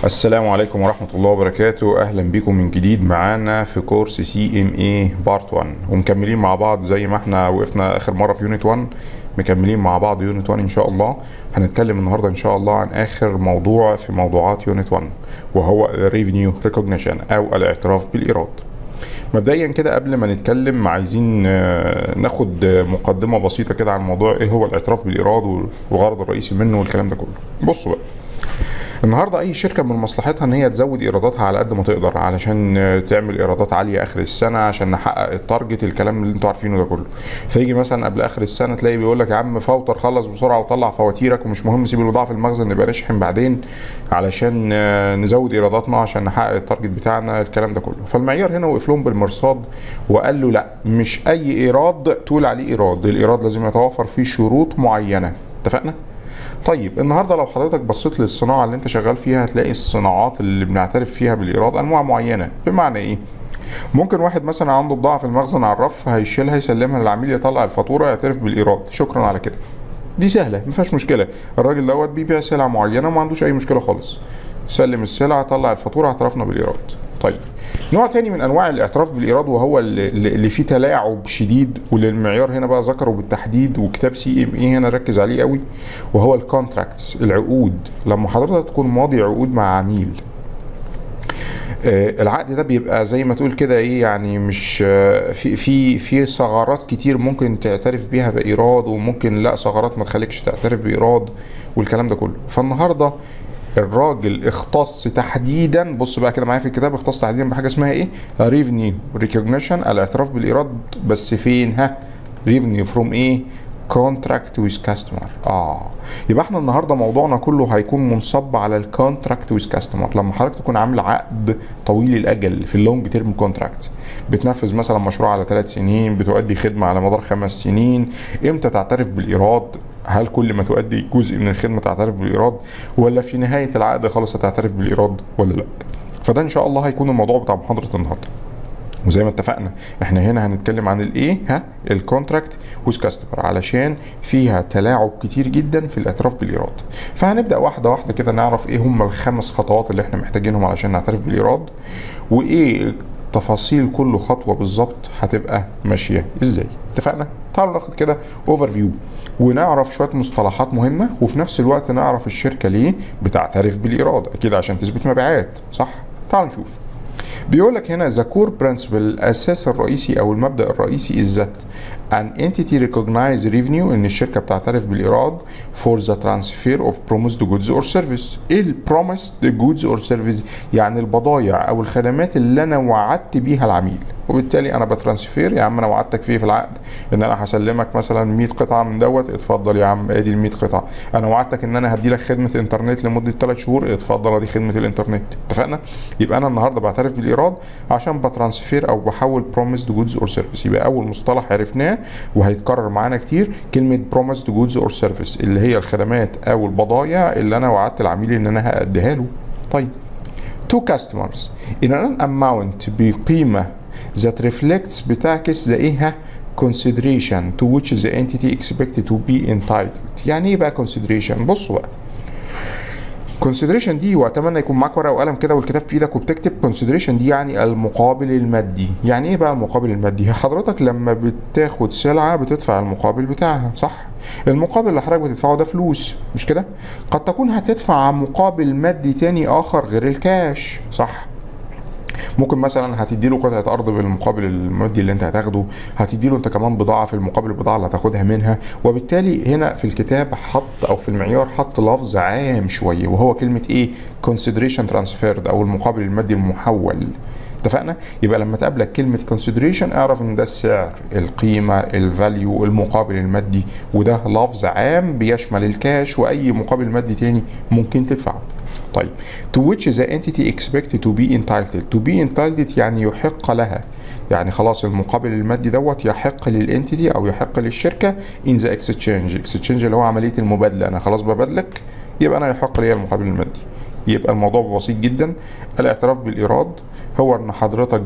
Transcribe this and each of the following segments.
السلام عليكم ورحمة الله وبركاته أهلا بكم من جديد معانا في كورس سي ام اي بارت 1 ومكملين مع بعض زي ما احنا وقفنا آخر مرة في يونت 1 مكملين مع بعض يونت 1 إن شاء الله هنتكلم النهاردة إن شاء الله عن آخر موضوع في موضوعات يونت 1 وهو ريفينيو ريكوجنيشن أو الاعتراف بالإيراد مبدئيا كده قبل ما نتكلم عايزين آه، ناخد آه، مقدمة بسيطة كده عن موضوع ايه هو الاعتراف بالإيراد والغرض الرئيسي منه والكلام ده كله بصوا بقى النهارده اي شركه من مصلحتها ان هي تزود ايراداتها على قد ما تقدر علشان آه، تعمل ايرادات عاليه اخر السنه عشان نحقق التارجت الكلام اللي انتوا عارفينه ده كله فيجي مثلا قبل اخر السنه تلاقي بيقول لك يا عم فوتر خلص بسرعه وطلع فواتيرك ومش مهم سيب البضاعه في المخزن نبقى نشحن بعدين علشان آه، نزود ايراداتنا عشان نحقق التارجت بتاعنا الكلام ده كله فالمعيار هنا وقف لهم بالمرصاد وقال له لا مش اي ايراد تقول عليه ايراد الايراد لازم يتوفر فيه شروط معينه اتفقنا طيب النهارده لو حضرتك بصيت للصناعه اللي انت شغال فيها هتلاقي الصناعات اللي بنعترف فيها بالايراد انواع معينه بمعنى ايه ممكن واحد مثلا عنده بضاعه في المخزن على الرف هيشيلها يسلمها للعميل يطلع الفاتوره يعترف بالايراد شكرا على كده دي سهله ما فيهاش مشكله الراجل دوت بيبيع سلعه معينه وما عندوش اي مشكله خالص سلم السلعه طلع الفاتوره اعترفنا بالايراد طيب نوع تاني من انواع الاعتراف بالايراد وهو اللي, اللي فيه تلاعب شديد واللي المعيار هنا بقى ذكره بالتحديد وكتاب سي ام اي هنا ركز عليه قوي وهو الكونتراكتس العقود لما حضرتك تكون ماضي عقود مع عميل آه، العقد ده بيبقى زي ما تقول كده ايه يعني مش آه، في في في ثغرات كتير ممكن تعترف بيها بايراد وممكن لا ثغرات ما تخليكش تعترف بايراد والكلام ده كله فالنهارده الراجل اختص تحديدا بص بقى كده معايا في الكتاب اختص تحديدا بحاجه اسمها ايه ريفنيو ريكوجنيشن الاعتراف بالايراد بس فين ها ريفنيو فروم ايه كونتراكت ويز كاستمر اه يبقى احنا النهارده موضوعنا كله هيكون منصب على الكونتراكت ويز كاستمر لما حضرتك تكون عامل عقد طويل الاجل في اللونج تيرم كونتراكت بتنفذ مثلا مشروع على ثلاث سنين بتؤدي خدمه على مدار خمس سنين امتى تعترف بالايراد هل كل ما تؤدي جزء من الخدمه تعترف بالايراد ولا في نهايه العقد خالص هتعترف بالايراد ولا لا فده ان شاء الله هيكون الموضوع بتاع محاضره النهارده وزي ما اتفقنا احنا هنا هنتكلم عن الايه ها الكونتراكت ويز كاستمر علشان فيها تلاعب كتير جدا في الاعتراف بالايراد فهنبدا واحده واحده كده نعرف ايه هم الخمس خطوات اللي احنا محتاجينهم علشان نعترف بالايراد وايه تفاصيل كل خطوه بالظبط هتبقى ماشيه ازاي اتفقنا تعالوا ناخد كده اوفر فيو ونعرف شويه مصطلحات مهمه وفي نفس الوقت نعرف الشركه ليه بتعترف بالايراد اكيد عشان تثبت مبيعات صح تعالوا نشوف بيقول لك هنا the core principle الاساس الرئيسي او المبدا الرئيسي is that an entity recognize revenue ان الشركه بتعترف بالايراد for the transfer of promised goods or service ايه ال promised goods or service يعني البضائع او الخدمات اللي انا وعدت بيها العميل وبالتالي انا بترانسفير يا عم انا وعدتك فيه في العقد ان انا هسلمك مثلا 100 قطعه من دوت اتفضل يا عم ادي ال 100 قطعه انا وعدتك ان انا هدي لك خدمه انترنت لمده 3 شهور اتفضل ادي خدمه الانترنت اتفقنا يبقى انا النهارده بعترف بالايراد عشان بترانسفير او بحول promised goods or service يبقى اول مصطلح عرفناه وهيتكرر معانا كتير كلمه promised goods or service اللي هي الخدمات او البضائع اللي انا وعدت العميل ان انا هاديها له طيب to customers in an amount بقيمه that reflects بتعكس the ايه ها consideration to which the entity expected to be entitled يعني ايه بقى consideration بصوا بقى consideration دي واتمنى يكون معاك ورقه وقلم كده والكتاب في ايدك وبتكتب consideration دي يعني المقابل المادي يعني ايه بقى المقابل المادي حضرتك لما بتاخد سلعه بتدفع المقابل بتاعها صح المقابل اللي حضرتك بتدفعه ده فلوس مش كده قد تكون هتدفع مقابل مادي تاني اخر غير الكاش صح ممكن مثلا هتدي له قطعه ارض بالمقابل المادي اللي انت هتاخده هتدي له انت كمان بضاعه في المقابل البضاعه اللي هتاخدها منها وبالتالي هنا في الكتاب حط او في المعيار حط لفظ عام شويه وهو كلمه ايه consideration transferred او المقابل المادي المحول اتفقنا يبقى لما تقابلك كلمه consideration اعرف ان ده السعر القيمه الفاليو المقابل المادي وده لفظ عام بيشمل الكاش واي مقابل مادي تاني ممكن تدفعه طيب to which the entity expected to be entitled to be entitled يعني يحق لها يعني خلاص المقابل المادي دوت يحق للانتيتي او يحق للشركه in the exchange exchange اللي هو عمليه المبادله انا خلاص ببادلك يبقى انا يحق لي المقابل المادي يبقى الموضوع بسيط جدا الاعتراف بالايراد هو ان حضرتك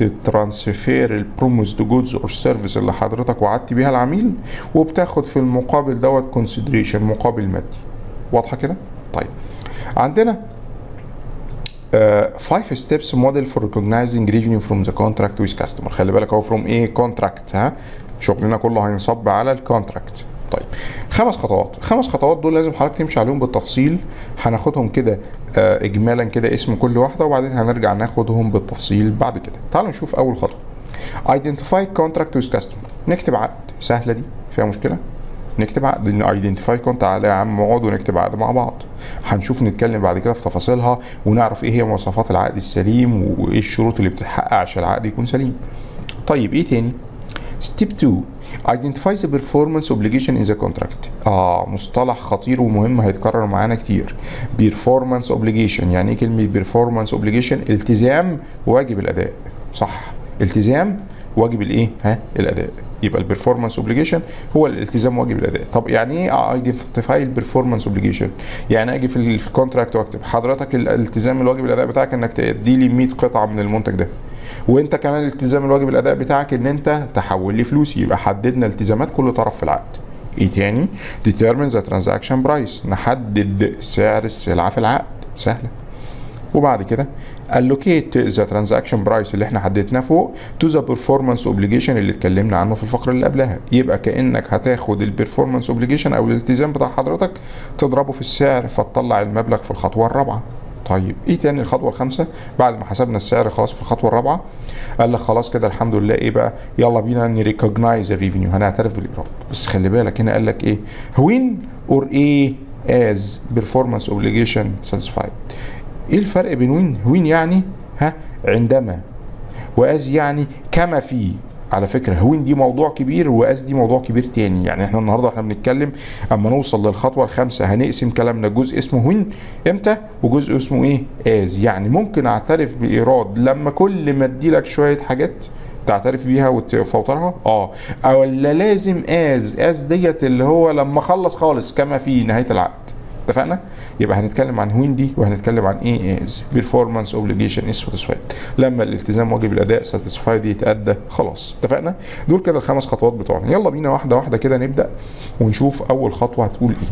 بتترانسفير البروموسد جودز اور سيرفيس اللي حضرتك وعدت بيها العميل وبتاخد في المقابل دوت كونسيدريشن مقابل مادي واضحه كده طيب عندنا 5 ستيبس موديل فور recognizing revenue from the contract with customer خلي بالك اهو from ايه contract ها شغلنا كله هينصب على الكونتراكت طيب خمس خطوات خمس خطوات دول لازم حضرتك تمشي عليهم بالتفصيل هناخدهم كده آه، اجمالا كده اسم كل واحده وبعدين هنرجع ناخدهم بالتفصيل بعد كده تعالوا نشوف اول خطوه identify contract with customer نكتب عقد سهله دي فيها مشكله نكتب عقد ان ايدنتيفاي كونت على يا عم اقعد ونكتب عقد مع بعض هنشوف نتكلم بعد كده في تفاصيلها ونعرف ايه هي مواصفات العقد السليم وايه الشروط اللي بتتحقق عشان العقد يكون سليم طيب ايه تاني ستيب 2 identify the performance obligation in the contract اه مصطلح خطير ومهم هيتكرر معانا كتير performance obligation يعني ايه كلمه performance obligation التزام واجب الاداء صح التزام واجب الايه ها الاداء يبقى البرفورمانس اوبليجيشن هو الالتزام واجب الاداء طب يعني ايه ايدنتيفاي البرفورمانس اوبليجيشن يعني اجي في ال- في الكونتراكت واكتب حضرتك الالتزام الواجب الاداء بتاعك انك تدي لي 100 قطعه من المنتج ده وانت كمان الالتزام الواجب الاداء بتاعك ان انت تحول لي فلوسي يبقى حددنا التزامات كل طرف في العقد ايه تاني determine the transaction price نحدد سعر السلعه في العقد سهله وبعد كده allocate the transaction price اللي احنا حددناه فوق to the performance obligation اللي اتكلمنا عنه في الفقره اللي قبلها يبقى كانك هتاخد البرفورمانس obligation او الالتزام بتاع حضرتك تضربه في السعر فتطلع المبلغ في الخطوه الرابعه طيب ايه تاني الخطوه الخامسه بعد ما حسبنا السعر خلاص في الخطوه الرابعه قال لك خلاص كده الحمد لله ايه بقى يلا بينا نريكوجنايز الريفينيو هنعترف بالايراد بس خلي بالك هنا قال لك ايه وين اور ايه از performance obligation satisfied ايه الفرق بين وين وين يعني ها عندما واز يعني كما في على فكره هوين دي موضوع كبير واز دي موضوع كبير تاني يعني احنا النهارده احنا بنتكلم اما نوصل للخطوه الخامسه هنقسم كلامنا جزء اسمه وين امتى وجزء اسمه ايه از يعني ممكن اعترف بايراد لما كل ما ادي لك شويه حاجات تعترف بيها وتفوترها اه ولا لازم از از ديت اللي هو لما اخلص خالص كما في نهايه العقد اتفقنا؟ يبقى هنتكلم عن وين دي وهنتكلم عن ايه از بيرفورمانس اوبليجيشن از ساتيسفايد لما الالتزام واجب الاداء ساتيسفايد يتادى خلاص اتفقنا؟ دول كده الخمس خطوات بتوعنا يلا بينا واحده واحده كده نبدا ونشوف اول خطوه هتقول ايه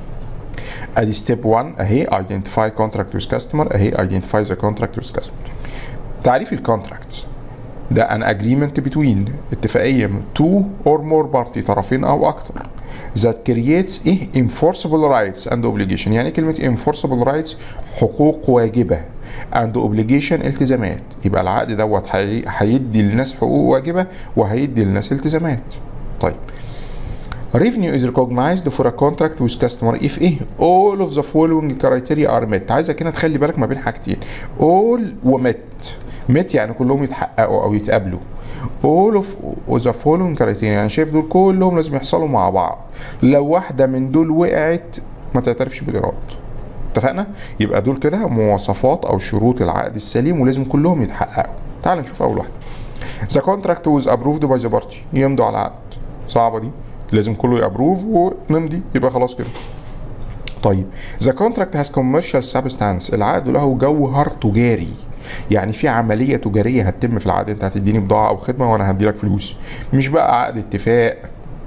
ادي ستيب 1 اهي ايدنتيفاي كونتراكت ويز كاستمر اهي ايدنتيفاي ذا كونتراكت ويز كاستمر تعريف الكونتراكت ده ان اجريمنت بتوين اتفاقيه تو اور مور بارتي طرفين او اكتر that creates ايه enforceable rights and obligation يعني كلمه enforceable rights حقوق واجبه and obligation التزامات يبقى العقد دوت هي- هيدي للناس حقوق واجبه وهيدي للناس التزامات طيب Revenue is recognized for a contract with customer if ايه all of the following criteria are met عايزك هنا تخلي بالك ما بين حاجتين all وmet met يعني كلهم يتحققوا او يتقابلوا all of the following criteria يعني شايف دول كلهم لازم يحصلوا مع بعض لو واحده من دول وقعت ما تعترفش بالايراد اتفقنا يبقى دول كده مواصفات او شروط العقد السليم ولازم كلهم يتحققوا تعال نشوف اول واحده The contract was approved by the party يمضوا على العقد صعبه دي لازم كله يابروف ونمضي يبقى خلاص كده طيب the contract has commercial substance العقد له جوهر تجاري يعني في عملية تجارية هتتم في العقد انت هتديني بضاعة او خدمة وانا هدي لك فلوس مش بقى عقد اتفاق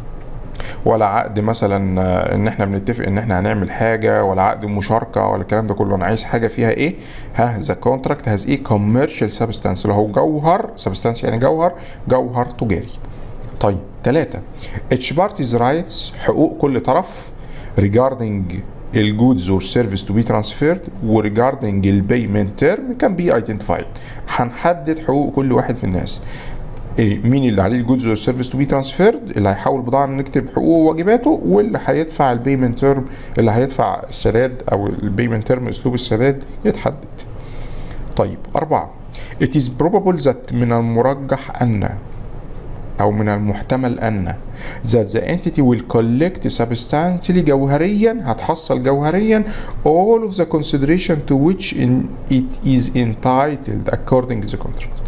ولا عقد مثلا آه، ان احنا بنتفق ان احنا هنعمل حاجه ولا عقد مشاركه ولا الكلام ده كله انا عايز حاجه فيها ايه ها ذا كونتراكت هاز ايه كوميرشال سبستانس اللي هو جوهر سبستانس يعني جوهر جوهر تجاري طيب ثلاثة each party's rights حقوق كل طرف regarding الجودز اور سيرفيس تو بي ترانسفيرد وريجاردنج البيمنت تيرم كان بي ايدنتيفايد هنحدد حقوق كل واحد في الناس إيه مين اللي عليه الجودز اور سيرفيس تو بي ترانسفيرد اللي هيحول بضاعه نكتب حقوقه وواجباته واللي هيدفع البيمنت تيرم اللي هيدفع السداد او البيمنت تيرم اسلوب السداد يتحدد طيب أربعة It is probable that من المرجح أن أو من المحتمل أن that the entity will collect substantially جوهريا هتحصل جوهريا all of the consideration to which in it is entitled according to the contract.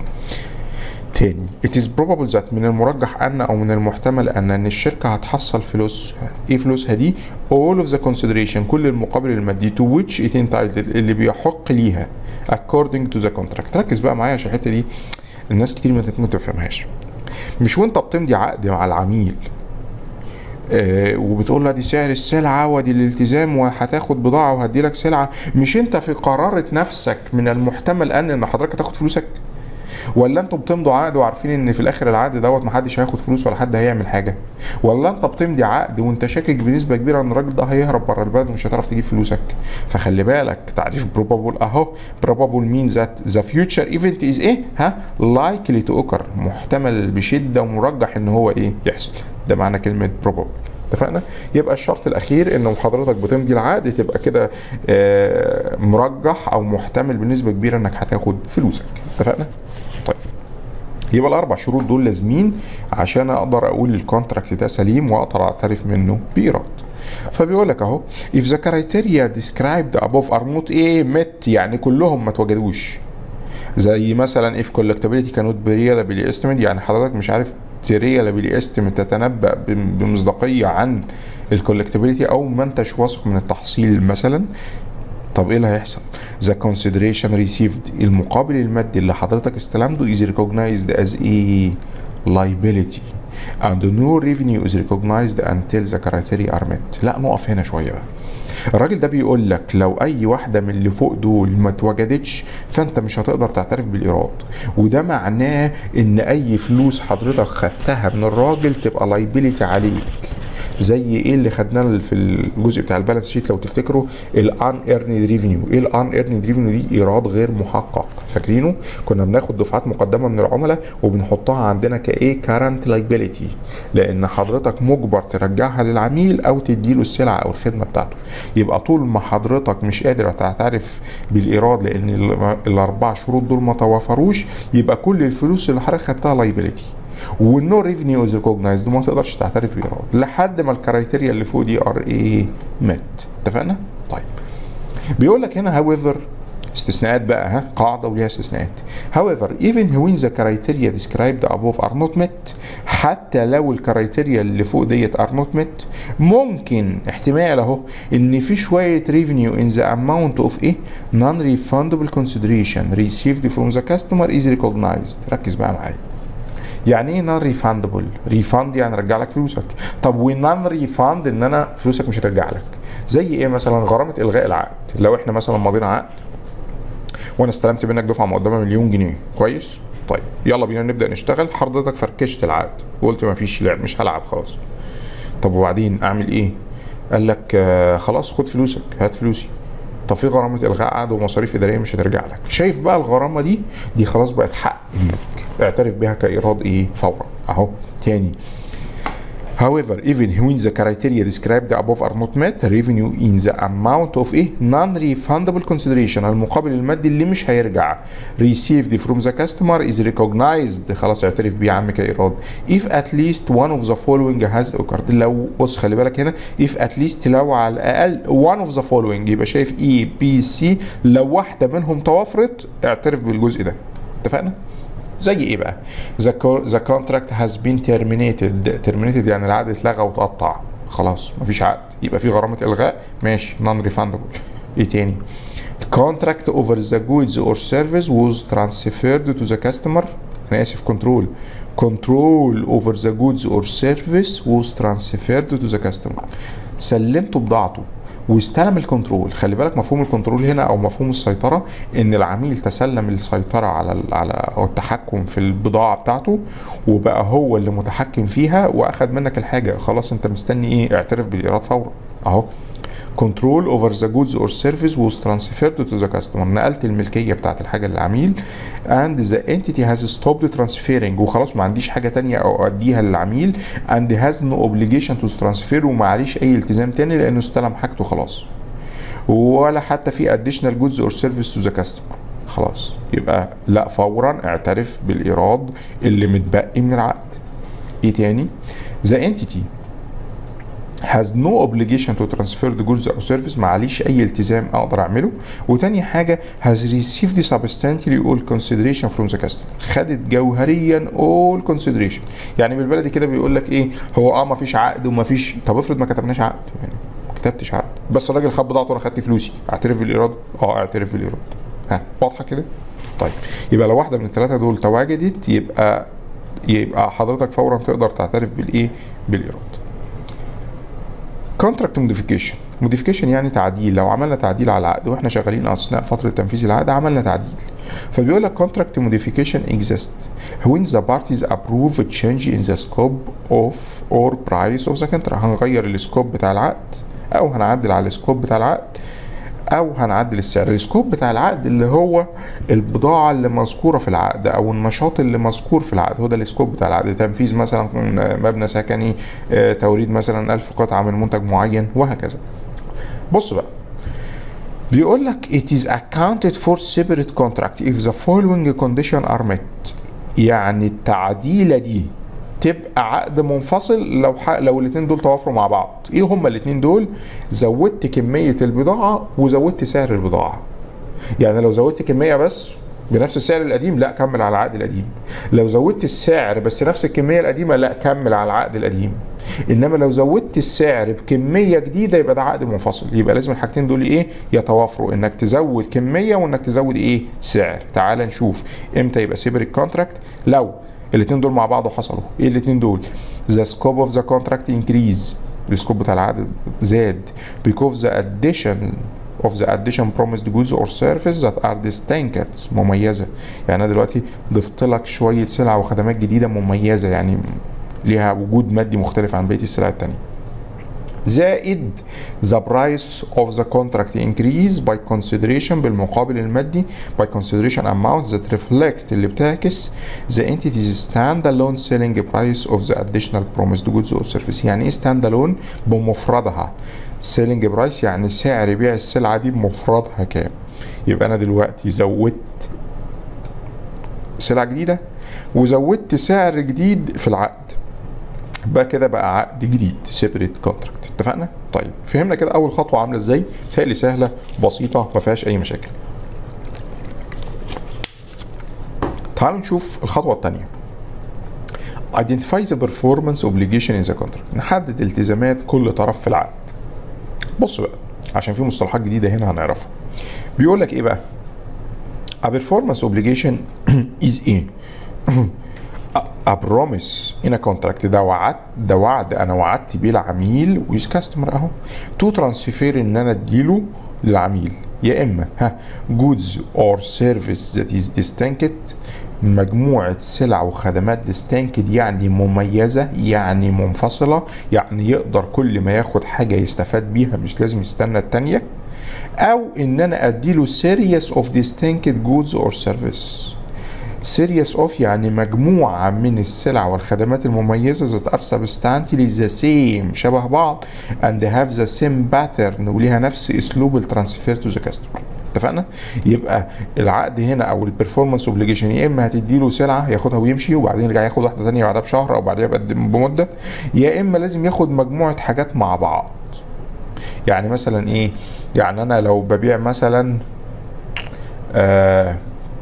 تاني it is probable that من المرجح أن أو من المحتمل أن أن الشركة هتحصل فلوسها إيه فلوسها دي all of the consideration كل المقابل المادي to which it entitled اللي بيحق ليها according to the contract ركز بقى معايا عشان الحتة دي الناس كتير ممكن ما تفهمهاش مش وانت بتمضي عقد مع العميل آه وبتقول لها دي سعر السلعه ودي الالتزام وهتاخد بضاعه وهدي لك سلعه مش انت في قرارة نفسك من المحتمل ان ان حضرتك هتاخد فلوسك ولا انتوا بتمضوا عقد وعارفين ان في الاخر العقد دوت محدش هياخد فلوس ولا حد هيعمل حاجه ولا انت بتمضي عقد وانت شاكك بنسبه كبيره ان الراجل ده هيهرب بره البلد ومش هتعرف تجيب فلوسك فخلي بالك تعريف probable اهو probable means that the future event is ايه ها likely to occur محتمل بشده ومرجح ان هو ايه يحصل ده معنى كلمه probable اتفقنا يبقى الشرط الاخير انه حضرتك بتمضي العقد تبقى كده آه، مرجح او محتمل بنسبه كبيره انك هتاخد فلوسك اتفقنا طيب يبقى الاربع شروط دول لازمين عشان اقدر اقول الكونتراكت ده سليم واقدر اعترف منه بايراد فبيقول لك اهو if the criteria described above are not ايه met يعني كلهم ما توجدوش زي مثلا if collectability cannot be reliably estimated يعني حضرتك مش عارف reliably estimate تتنبأ بم- بمصداقية عن الكولكتابيلتي او ما انتش واثق من التحصيل مثلا طب ايه اللي هيحصل؟ The consideration received المقابل المادي اللي حضرتك استلمته is recognized as a liability and no revenue is recognized until the criteria are met لا نقف هنا شوية بقى الراجل ده بيقول لك لو اي واحده من اللي فوق دول ما اتوجدتش فانت مش هتقدر تعترف بالايراد وده معناه ان اي فلوس حضرتك خدتها من الراجل تبقى لايبيليتي عليك زي ايه اللي خدناه في الجزء بتاع البالانس شيت لو تفتكروا الان ايرنيد ريفينيو ايه الان ايرنيد ريفينيو دي ايراد غير محقق فاكرينه كنا بناخد دفعات مقدمه من العملاء وبنحطها عندنا كايه كارنت لايبيليتي لان حضرتك مجبر ترجعها للعميل او تديله السلعه او الخدمه بتاعته يبقى طول ما حضرتك مش قادر تعترف بالايراد لان ال- الاربع شروط دول ما توفروش يبقى كل الفلوس اللي حضرتك خدتها لايبيليتي والنو ريفينيو از ريكوجنايزد وما تقدرش تعترف بايراد لحد ما الكرايتيريا اللي فوق دي ار ايه مات اتفقنا؟ طيب بيقول لك هنا however استثناءات بقى ها قاعده وليها استثناءات however even when the criteria described above are not met حتى لو الكرايتيريا اللي فوق ديت are not met ممكن احتمال اهو ان في شويه revenue in the amount of ايه non refundable consideration received from the customer is recognized ركز بقى معايا يعني ايه نون ريفاندبل؟ ريفاند يعني رجع لك فلوسك. طب ونون ريفاند ان انا فلوسك مش هترجع لك. زي ايه مثلا غرامه الغاء العقد، لو احنا مثلا ماضيين عقد وانا استلمت منك دفعه مقدمه مليون جنيه، كويس؟ طيب يلا بينا نبدا نشتغل حضرتك فركشت العقد وقلت ما فيش لعب مش هلعب خلاص. طب وبعدين اعمل ايه؟ قال لك آه خلاص خد فلوسك هات فلوسي. طب في غرامه الغاء عقد ومصاريف اداريه مش هترجع لك شايف بقى الغرامه دي دي خلاص بقت حق ليك اعترف بيها كايراد ايه فورا اهو تاني However, even when the criteria described above are not met, revenue in the amount of a non-refundable consideration المقابل المادي اللي مش هيرجع received from the customer is recognized خلاص اعترف بيه يا عم كإيراد if at least one of the following has occurred لو بص خلي بالك هنا if at least لو على الأقل one of the following يبقى شايف E B C لو واحدة منهم توفرت اعترف بالجزء ده اتفقنا؟ زي ايه بقى؟ the, co- the contract has been terminated terminated يعني العقد اتلغى وتقطع خلاص مفيش عقد يبقى في غرامة الغاء ماشي non refundable ايه تاني؟ contract over the goods or service was transferred to the customer انا اسف control control over the goods or service was transferred to the customer سلمته بضاعته واستلم الكنترول خلي بالك مفهوم الكنترول هنا او مفهوم السيطره ان العميل تسلم السيطره على ال- على او التحكم في البضاعه بتاعته وبقى هو اللي متحكم فيها واخد منك الحاجه خلاص انت مستني ايه اعترف بالايراد فورا اهو control over the goods or service was transferred to the customer نقلت الملكية بتاعت الحاجة للعميل and the entity has stopped transferring وخلاص ما عنديش حاجة تانية أو أديها للعميل and has no obligation to transfer ومعليش أي التزام تاني لأنه استلم حاجته خلاص ولا حتى في additional goods or service to the customer خلاص يبقى لا فورا اعترف بالإيراد اللي متبقي من العقد ايه تاني the entity has no obligation to transfer the goods or service معليش اي التزام اقدر اعمله وتاني حاجه has received substantially all consideration from the customer خدت جوهريا all consideration يعني بالبلدي كده بيقول لك ايه هو اه ما فيش عقد وما فيش طب افرض ما كتبناش عقد يعني ما كتبتش عقد بس الراجل خد بضاعته وانا خدت فلوسي اعترف بالايراد اه اعترف بالايراد ها واضحه كده طيب يبقى لو واحده من الثلاثه دول تواجدت يبقى يبقى حضرتك فورا تقدر تعترف بالايه بالايراد كونتراكت موديفيكيشن موديفيكيشن يعني تعديل لو عملنا تعديل على العقد واحنا شغالين اثناء فتره تنفيذ العقد عملنا تعديل فبيقول لك contract modification exists when the parties approve a change in the scope of or price of the contract هنغير السكوب بتاع العقد او هنعدل على السكوب بتاع العقد او هنعدل السعر السكوب بتاع العقد اللي هو البضاعه اللي مذكوره في العقد او النشاط اللي مذكور في العقد هو ده السكوب بتاع العقد تنفيذ مثلا مبنى سكني آه، توريد مثلا ألف قطعه من منتج معين وهكذا بص بقى بيقول لك it is accounted for separate contract if the following condition are met يعني التعديله دي تبقى عقد منفصل لو ح... لو الاثنين دول توافروا مع بعض ايه هما الاثنين دول زودت كميه البضاعه وزودت سعر البضاعه يعني لو زودت كميه بس بنفس السعر القديم لا كمل على العقد القديم لو زودت السعر بس نفس الكميه القديمه لا كمل على العقد القديم انما لو زودت السعر بكميه جديده يبقى ده عقد منفصل يبقى لازم الحاجتين دول ايه يتوافروا انك تزود كميه وانك تزود ايه سعر تعال نشوف امتى يبقى سيبريت كونتراكت لو الاثنين دول مع بعض وحصلوا ايه الاثنين دول the scope of the contract increase السكوب بتاع العقد زاد because the addition of the addition promised goods or service that are distinct مميزة يعني أنا دلوقتي ضفت لك شوية سلع وخدمات جديدة مميزة يعني ليها وجود مادي مختلف عن بقية السلع التانية زائد the price of the contract increase by consideration بالمقابل المادي by consideration amount that reflect اللي بتعكس the entity's standalone selling price of the additional promised goods or service يعني ايه standalone بمفردها selling price يعني سعر بيع السلعة دي بمفردها كام يبقى انا دلوقتي زودت سلعة جديدة وزودت سعر جديد في العقد بقى كده بقى عقد جديد سيبريت كونتراكت اتفقنا طيب فهمنا كده اول خطوه عامله ازاي بتهيألي سهله بسيطه ما فيهاش اي مشاكل تعالوا نشوف الخطوه الثانيه identify the performance obligation in the contract نحدد التزامات كل طرف في العقد بص بقى عشان في مصطلحات جديده هنا هنعرفها بيقول لك ايه بقى a performance obligation is ايه a promise in a contract ده وعد ده وعد انا وعدت بيه العميل ويز كاستمر اهو تو ترانسفير ان انا اديله للعميل يا اما ها goods or service that is distinct مجموعة سلع وخدمات ديستانكد يعني مميزة يعني منفصلة يعني يقدر كل ما ياخد حاجة يستفاد بيها مش لازم يستنى التانية أو إن أنا أديله series of distinct goods or service سيريس اوف يعني مجموعة من السلع والخدمات المميزة that are substantially the same شبه بعض and have the same pattern وليها نفس اسلوب الترانسفير تو ذا كاستمر اتفقنا؟ يبقى العقد هنا او البرفورمانس اوبليجيشن يا اما هتديله سلعه ياخدها ويمشي وبعدين يرجع ياخد واحده ثانيه بعدها بشهر او بعدها بمده يا اما لازم ياخد مجموعه حاجات مع بعض. يعني مثلا ايه؟ يعني انا لو ببيع مثلا آه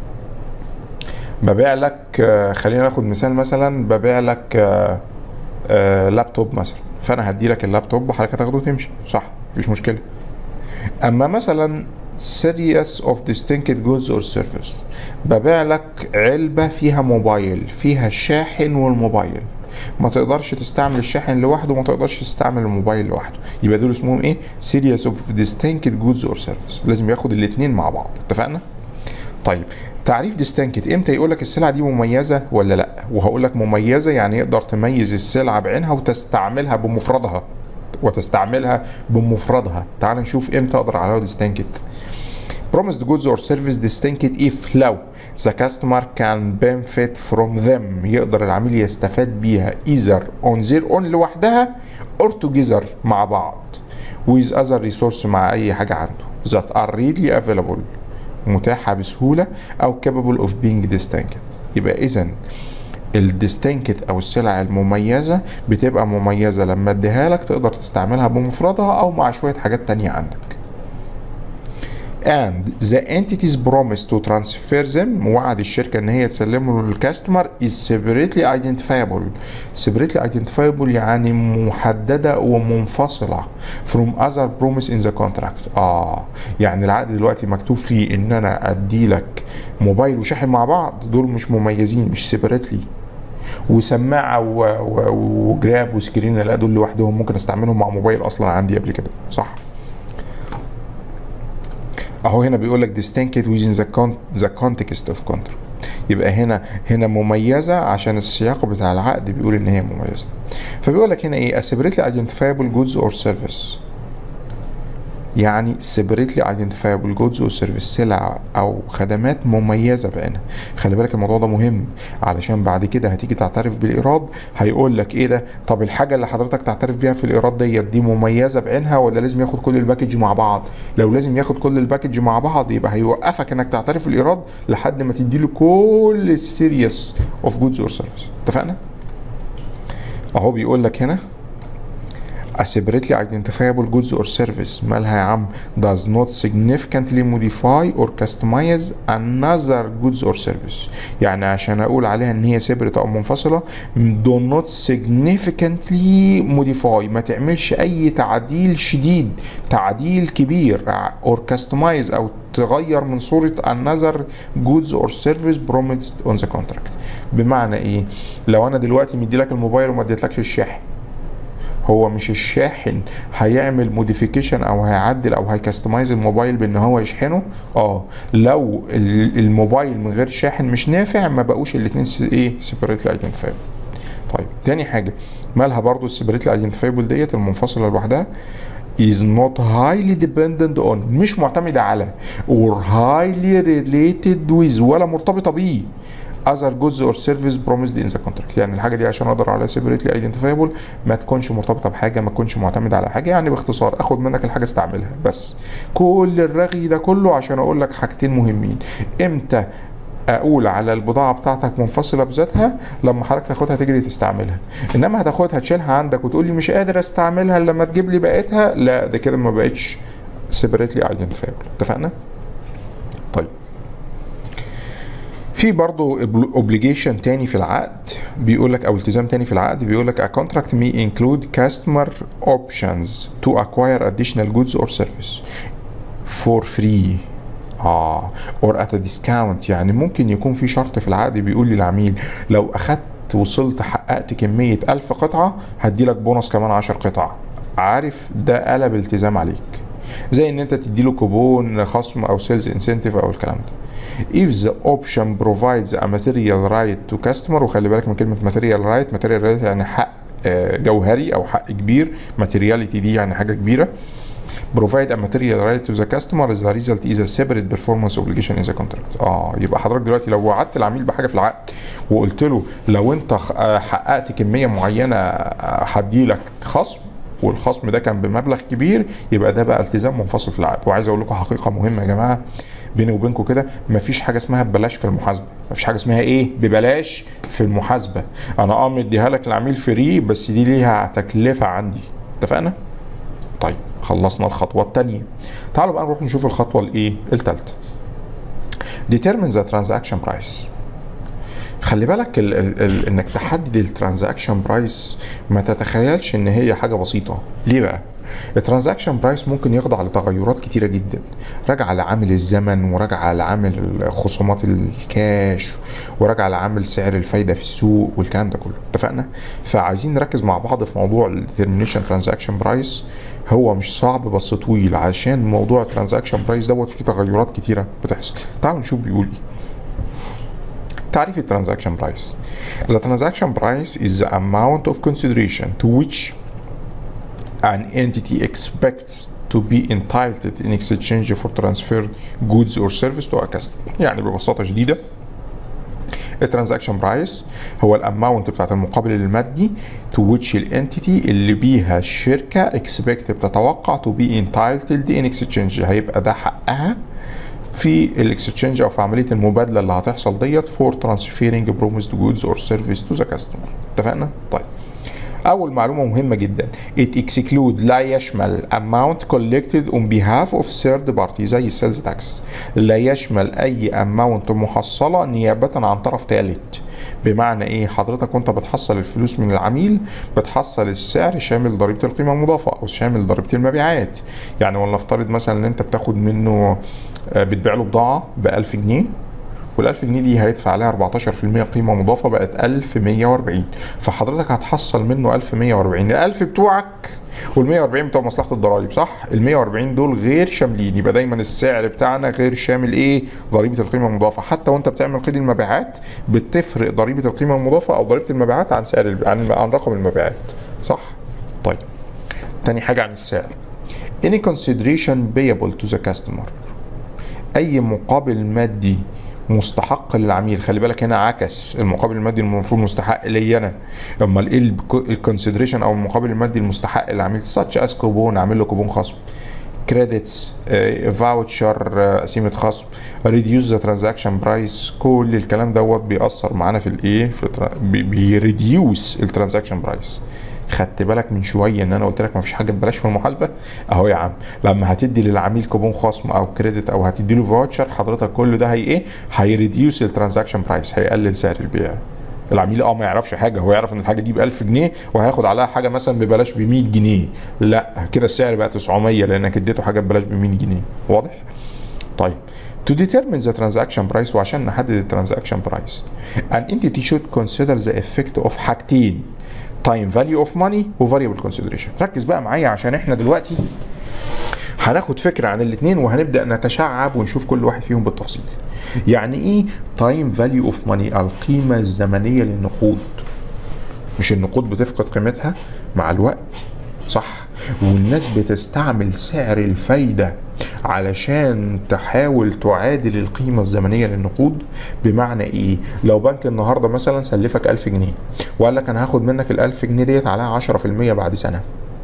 ببيع لك آه، خلينا ناخد مثال مثلا ببيع لك آه، آه، لابتوب مثلا فانا هدي لك اللابتوب وحضرتك هتاخده وتمشي صح مفيش مشكله اما مثلا series of distinct goods or service ببيع لك علبة فيها موبايل فيها الشاحن والموبايل ما تقدرش تستعمل الشاحن لوحده وما تقدرش تستعمل الموبايل لوحده يبقى دول اسمهم ايه series of distinct goods or service لازم ياخد الاتنين مع بعض اتفقنا طيب تعريف ديستانكت امتى يقول لك السلعه دي مميزه ولا لا وهقول لك مميزه يعني يقدر تميز السلعه بعينها وتستعملها بمفردها وتستعملها بمفردها تعال نشوف امتى اقدر عليها ديستانكت promised goods or service distinct if لو the customer can benefit from them يقدر العميل يستفاد بيها either on their own لوحدها or together مع بعض with other resource مع اي حاجه عنده that are readily available متاحة بسهولة أو capable of being distinct يبقى إذا الديستنكت أو السلع المميزة بتبقى مميزة لما اديها لك تقدر تستعملها بمفردها أو مع شوية حاجات تانية عندك and the entities promise to transfer them وعد الشركة ان هي تسلمه للكاستمر is separately identifiable separately identifiable يعني محددة ومنفصلة from other promise in the contract اه يعني العقد دلوقتي مكتوب فيه ان انا ادي لك موبايل وشاحن مع بعض دول مش مميزين مش separately وسماعه و- و- وجراب وسكرين لا دول لوحدهم ممكن استعملهم مع موبايل اصلا عندي قبل كده صح اهو هنا بيقول لك distinct within the, con- the context of contract يبقى هنا هنا مميزه عشان السياق بتاع العقد بيقول ان هي مميزه فبيقول لك هنا ايه a separately identifiable goods or service يعني separately identifiable goods or service سلع او خدمات مميزه بعينها خلي بالك الموضوع ده مهم علشان بعد كده هتيجي تعترف بالايراد هيقول لك ايه ده طب الحاجه اللي حضرتك تعترف بيها في الايراد ديت دي مميزه بعينها ولا لازم ياخد كل الباكج مع بعض لو لازم ياخد كل الباكج مع بعض يبقى هيوقفك انك تعترف الايراد لحد ما تديله كل السيريس اوف جودز اور سيرفيس اتفقنا اهو بيقول لك هنا A separately identifiable goods or service مالها يا عم does not significantly modify or customize another goods or service يعني عشان اقول عليها ان هي separate او منفصلة do not significantly modify ما تعملش اي تعديل شديد تعديل كبير or customize او تغير من صورة another goods or service promised on the contract بمعنى ايه لو انا دلوقتي مدي لك الموبايل وما اديتلكش الشاحن هو مش الشاحن هيعمل موديفيكيشن او هيعدل او هيكستمايز الموبايل بان هو يشحنه اه لو ال- الموبايل من غير شاحن مش نافع ما بقوش الاثنين ايه سيبريتلي ايدنتيفايبل طيب تاني حاجه مالها برضو السيبريتلي ايدنتيفايبل ديت المنفصله لوحدها is not highly dependent on مش معتمدة على or highly related with ولا مرتبطة بيه other goods or service promised in the contract يعني الحاجة دي عشان اقدر على separately identifiable ما تكونش مرتبطة بحاجة ما تكونش معتمدة على حاجة يعني باختصار اخد منك الحاجة استعملها بس كل الرغي ده كله عشان اقول لك حاجتين مهمين امتى اقول على البضاعه بتاعتك منفصله بذاتها لما حضرتك تاخدها تجري تستعملها انما هتاخدها تشيلها عندك وتقول لي مش قادر استعملها إلا لما تجيب لي بقيتها لا ده كده ما بقتش separately identifiable اتفقنا طيب في برضه اوبليجيشن تاني في العقد بيقول لك او التزام تاني في العقد بيقول لك a contract may include customer options to acquire additional goods or service for free اه or at a discount يعني ممكن يكون في شرط في العقد بيقول للعميل لو اخدت وصلت حققت كمية ألف قطعة هدي لك بونص كمان عشر قطع عارف ده قلب التزام عليك زي ان انت تدي له كوبون خصم او سيلز انسنتيف او الكلام ده if the option provides a material right to customer وخلي بالك من كلمة material right material right يعني حق آه، جوهري او حق كبير materiality دي يعني حاجة كبيرة provide a material right to the customer the result is a separate performance obligation in the contract اه يبقى حضرتك دلوقتي لو وعدت العميل بحاجه في العقد وقلت له لو انت خ- آه، حققت كميه معينه آه، هدي لك خصم والخصم ده كان بمبلغ كبير يبقى ده بقى التزام منفصل في العقد وعايز اقول لكم حقيقه مهمه يا جماعه بيني وبينكم كده مفيش حاجه اسمها ببلاش في المحاسبه مفيش حاجه اسمها ايه ببلاش في المحاسبه انا اه مديها لك العميل فري بس دي ليها تكلفه عندي اتفقنا طيب خلصنا الخطوه الثانيه تعالوا بقى نروح نشوف الخطوه الايه الثالثه determine the transaction price خلي بالك ال ال ال انك تحدد الترانزاكشن برايس ما تتخيلش ان هي حاجه بسيطه ليه بقى الترانزاكشن برايس ممكن يخضع لتغيرات كتيره جدا راجعه لعامل الزمن وراجعه لعامل خصومات الكاش وراجعه لعامل سعر الفايده في السوق والكلام ده كله اتفقنا فعايزين نركز مع بعض في موضوع الديترمينيشن ترانزاكشن برايس هو مش صعب بس طويل عشان موضوع الترانزاكشن برايس دوت فيه تغيرات كتيره بتحصل تعالوا نشوف بيقول ايه تعريف الترانزاكشن برايس The transaction price is the amount of consideration to which an entity expects to be entitled in exchange for transferred goods or service to a customer يعني ببساطة شديدة الترانزاكشن برايس هو الاماونت بتاعت المقابل المادي to which الانتيتي اللي بيها الشركة expect بتتوقع to be entitled in exchange هيبقى ده حقها في الاكسشينج او في عمليه المبادله اللي هتحصل ديت فور ترانسفيرنج بروميسد جودز اور سيرفيس تو ذا كاستمر اتفقنا طيب اول معلومه مهمه جدا it exclude لا يشمل amount collected on behalf of third party زي السيلز تاكس لا يشمل اي amount محصله نيابه عن طرف ثالث بمعنى ايه حضرتك وانت بتحصل الفلوس من العميل بتحصل السعر شامل ضريبه القيمه المضافه او شامل ضريبه المبيعات يعني ولنفترض مثلا ان انت بتاخد منه آه، بتبيع له بضاعه ب 1000 جنيه وال1000 جنيه دي هيدفع عليها 14% قيمه مضافه بقت 1140 فحضرتك هتحصل منه 1140 ال 1000 بتوعك وال 140 بتوع مصلحه الضرايب صح ال 140 دول غير شاملين يبقى دايما السعر بتاعنا غير شامل ايه ضريبه القيمه المضافه حتى وانت بتعمل قيد المبيعات بتفرق ضريبه القيمه المضافه او ضريبه المبيعات عن سعر عن عن رقم المبيعات صح طيب تاني حاجه عن السعر any consideration payable to the customer اي مقابل مادي مستحق للعميل خلي بالك هنا عكس المقابل المادي المفروض مستحق لي انا امال ايه الكونسيدريشن او المقابل المادي المستحق للعميل ساتش اس كوبون اعمل له كوبون خصم كريدتس فاوتشر قسيمه خصم ريديوس ذا ترانزاكشن برايس كل الكلام دوت بيأثر معانا في الايه في بيريديوس الترانزاكشن برايس خدت بالك من شويه ان انا قلت لك مفيش حاجه ببلاش في المحاسبه اهو يا عم لما هتدي للعميل كوبون خصم او كريدت او هتدي له فاوتشر حضرتك كل ده هي ايه هيريديوس الترانزاكشن برايس هيقلل سعر البيع العميل اه ما يعرفش حاجه هو يعرف ان الحاجه دي ب 1000 جنيه وهياخد عليها حاجه مثلا ببلاش ب 100 جنيه لا كده السعر بقى 900 لانك اديته حاجه ببلاش ب 100 جنيه واضح طيب to determine the transaction price وعشان نحدد الترانزاكشن برايس an entity should consider the effect of حاجتين time value of money و variable consideration ركز بقى معايا عشان احنا دلوقتي هناخد فكرة عن الاثنين وهنبدأ نتشعب ونشوف كل واحد فيهم بالتفصيل يعني ايه time value of money القيمة الزمنية للنقود مش النقود بتفقد قيمتها مع الوقت صح والناس بتستعمل سعر الفايدة علشان تحاول تعادل القيمة الزمنية للنقود بمعنى ايه لو بنك النهاردة مثلا سلفك 1000 جنيه وقال لك انا هاخد منك ال 1000 جنيه ديت عليها 10% بعد سنة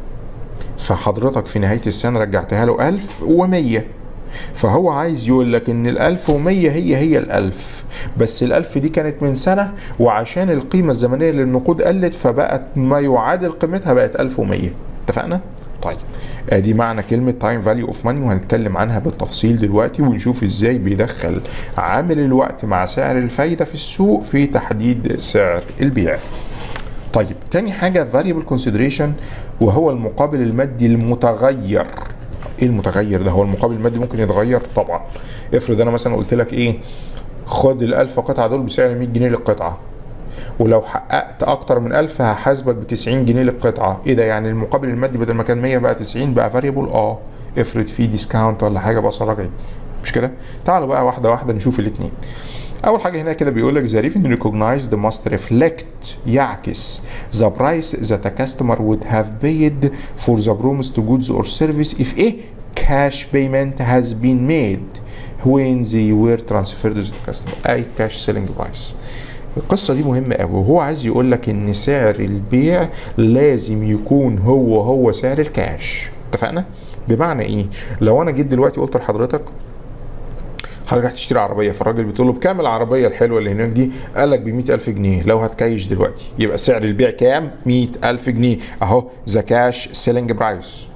فحضرتك في نهاية السنة رجعتها له 1100 فهو عايز يقول لك ان ال 1100 هي هي ال 1000 بس ال 1000 دي كانت من سنة وعشان القيمة الزمنية للنقود قلت فبقت ما يعادل قيمتها بقت 1100 اتفقنا؟ طيب ادي معنى كلمه تايم فاليو اوف ماني وهنتكلم عنها بالتفصيل دلوقتي ونشوف ازاي بيدخل عامل الوقت مع سعر الفايده في السوق في تحديد سعر البيع طيب تاني حاجه variable consideration وهو المقابل المادي المتغير ايه المتغير ده هو المقابل المادي ممكن يتغير طبعا افرض انا مثلا قلت لك ايه خد ال 1000 قطعه دول بسعر 100 جنيه للقطعه ولو حققت اكتر من 1000 هحاسبك ب 90 جنيه للقطعه ايه ده يعني المقابل المادي بدل ما كان 100 بقى 90 بقى فاريبل اه افرض في ديسكاونت ولا حاجه بقى رجعي مش كده تعالوا بقى واحده واحده نشوف الاثنين اول حاجه هنا كده بيقول لك the revenue recognized must reflect يعكس the price that a customer would have paid for the promised goods or service if a cash payment has been made when they were transferred to the customer اي cash selling price القصه دي مهمه قوي وهو عايز يقول لك ان سعر البيع لازم يكون هو هو سعر الكاش اتفقنا بمعنى ايه لو انا جيت دلوقتي قلت لحضرتك حضرتك هتشتري عربيه فالراجل بتقول له بكام العربيه الحلوه اللي هناك دي قال لك ب 100000 جنيه لو هتكيش دلوقتي يبقى سعر البيع كام 100000 جنيه اهو ذا كاش سيلينج برايس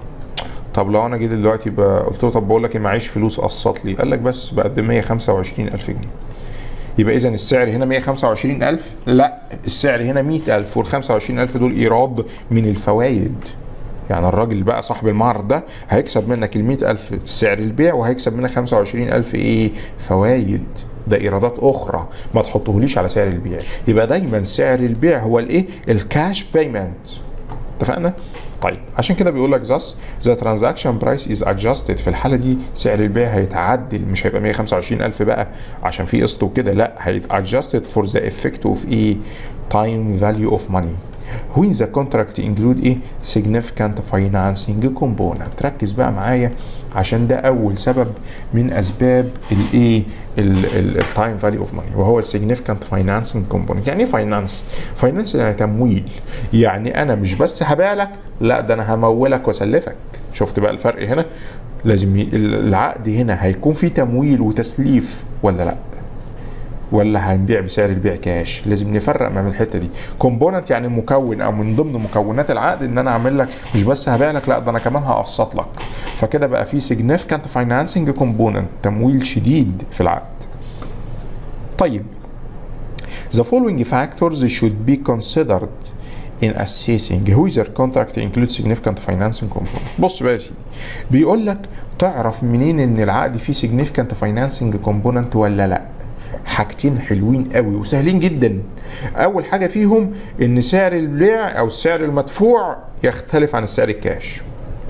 طب لو انا جيت دلوقتي قلت له طب بقول لك معيش فلوس قسط لي قال لك بس بقد 125000 جنيه يبقى اذا السعر هنا 125000 لا السعر هنا 100000 وال 25000 دول ايراد من الفوائد يعني الراجل بقى صاحب المعرض ده هيكسب منك ال 100000 سعر البيع وهيكسب منك 25000 ايه فوائد ده ايرادات اخرى ما تحطهوليش على سعر البيع يبقى دايما سعر البيع هو الايه الكاش بيمنت اتفقنا طيب عشان كده بيقول لك thus the transaction price is adjusted في الحالة دي سعر البيع هيتعدل مش هيبقى 125000 بقى عشان في قسط وكده لا هيت adjusted for the effect of a time value of money when the contract include a significant financing component ركز بقى معايا عشان ده اول سبب من اسباب الايه التايم فاليو اوف ماني وهو السيجنيفيكانت فاينانسنج كومبوننت يعني ايه فاينانس فاينانس يعني تمويل يعني انا مش بس هبيع لك لا ده انا همولك واسلفك شفت بقى الفرق هنا لازم ي... العقد هنا هيكون فيه تمويل وتسليف ولا لا ولا هنبيع بسعر البيع كاش لازم نفرق ما بين الحته دي كومبوننت يعني مكون او من ضمن مكونات العقد ان انا اعمل لك مش بس هبيع لك لا ده انا كمان هقسط لك فكده بقى في significant financing component تمويل شديد في العقد طيب The following factors should be considered in assessing whether contract includes significant financing component. بص بقى يا سيدي بيقول لك تعرف منين ان العقد فيه significant financing component ولا لا؟ حاجتين حلوين قوي وسهلين جدا اول حاجه فيهم ان سعر البيع او السعر المدفوع يختلف عن السعر الكاش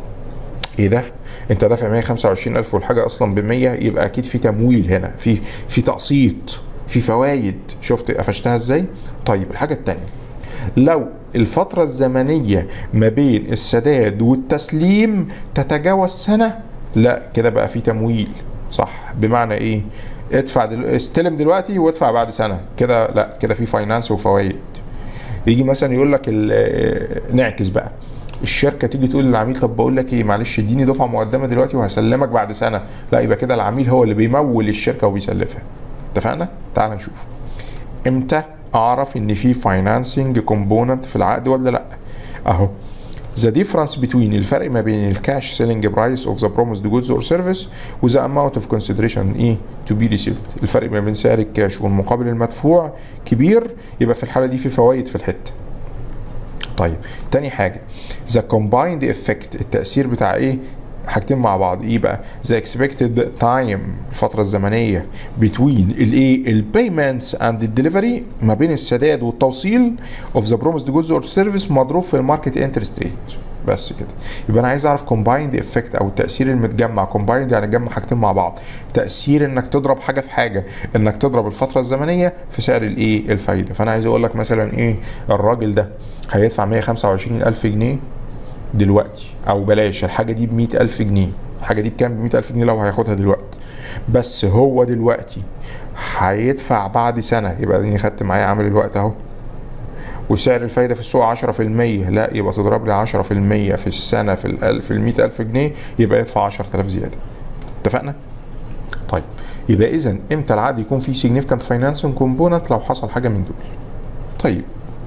ايه ده انت دافع 125000 والحاجه اصلا ب 100 يبقى اكيد في تمويل هنا في في تقسيط في فوائد شفت قفشتها ازاي طيب الحاجه الثانيه لو الفترة الزمنية ما بين السداد والتسليم تتجاوز سنة لا كده بقى في تمويل صح بمعنى ايه ادفع دل... استلم دلوقتي وادفع بعد سنة كده لا كده في فاينانس وفوائد يجي مثلا يقول لك ال... نعكس بقى الشركه تيجي تقول للعميل طب بقول لك ايه معلش اديني دفعه مقدمه دلوقتي وهسلمك بعد سنه لا يبقى كده العميل هو اللي بيمول الشركه وبيسلفها اتفقنا تعال نشوف امتى اعرف ان في فاينانسنج كومبوننت في العقد ولا لا اهو The difference between الفرق ما بين الكاش selling price of the promised goods or service و the amount of consideration ايه to be received الفرق ما بين سعر الكاش والمقابل المدفوع كبير يبقى في الحالة دي في فوائد في الحتة طيب تاني حاجة the combined effect التأثير بتاع ايه حاجتين مع بعض ايه بقى the expected time الفترة الزمنية between الايه البيمنتس and الدليفري ما بين السداد والتوصيل of the promised goods or service مضروب في الماركت انترست ريت بس كده يبقى انا عايز اعرف combined effect او التاثير المتجمع combined يعني جمع حاجتين مع بعض تاثير انك تضرب حاجه في حاجه انك تضرب الفتره الزمنيه في سعر الايه الفايده فانا عايز اقول لك مثلا ايه الراجل ده هيدفع 125 الف جنيه دلوقتي او بلاش الحاجه دي ب 100000 جنيه الحاجه دي بكام ب 100000 جنيه لو هياخدها دلوقتي بس هو دلوقتي هيدفع بعد سنه يبقى اديني خدت معايا عامل الوقت اهو وسعر الفايده في السوق 10% لا يبقى تضرب لي 10% في السنه في ال في ال 100000 جنيه يبقى يدفع 10000 زياده اتفقنا؟ طيب يبقى اذا امتى العقد يكون فيه significant financing component لو حصل حاجه من دول طيب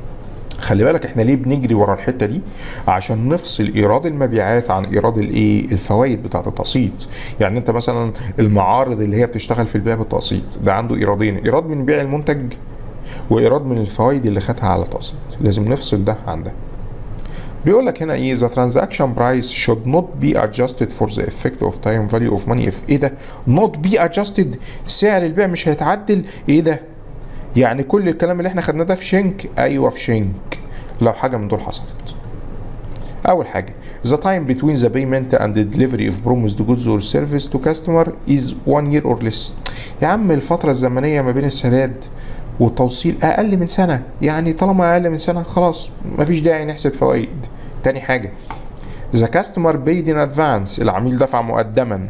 خلي بالك احنا ليه بنجري ورا الحته دي عشان نفصل ايراد المبيعات عن ايراد الايه الفوائد بتاعه التقسيط يعني انت مثلا المعارض اللي هي بتشتغل في البيع بالتقسيط ده عنده ايرادين ايراد من بيع المنتج وايراد من الفوائد اللي خدها على التقسيط لازم نفصل ده عن ده بيقول لك هنا ايه the transaction price should not be adjusted for the effect of time value of money if ايه ده not be adjusted سعر البيع مش هيتعدل ايه ده يعني كل الكلام اللي احنا خدناه ده في شنك ايوه في شنك لو حاجه من دول حصلت اول حاجه the time between the payment and the delivery of promised goods or service to customer is one year or less يا عم الفتره الزمنيه ما بين السداد والتوصيل اقل من سنه يعني طالما اقل من سنه خلاص مفيش داعي نحسب فوائد تاني حاجه the customer paid in advance العميل دفع مقدما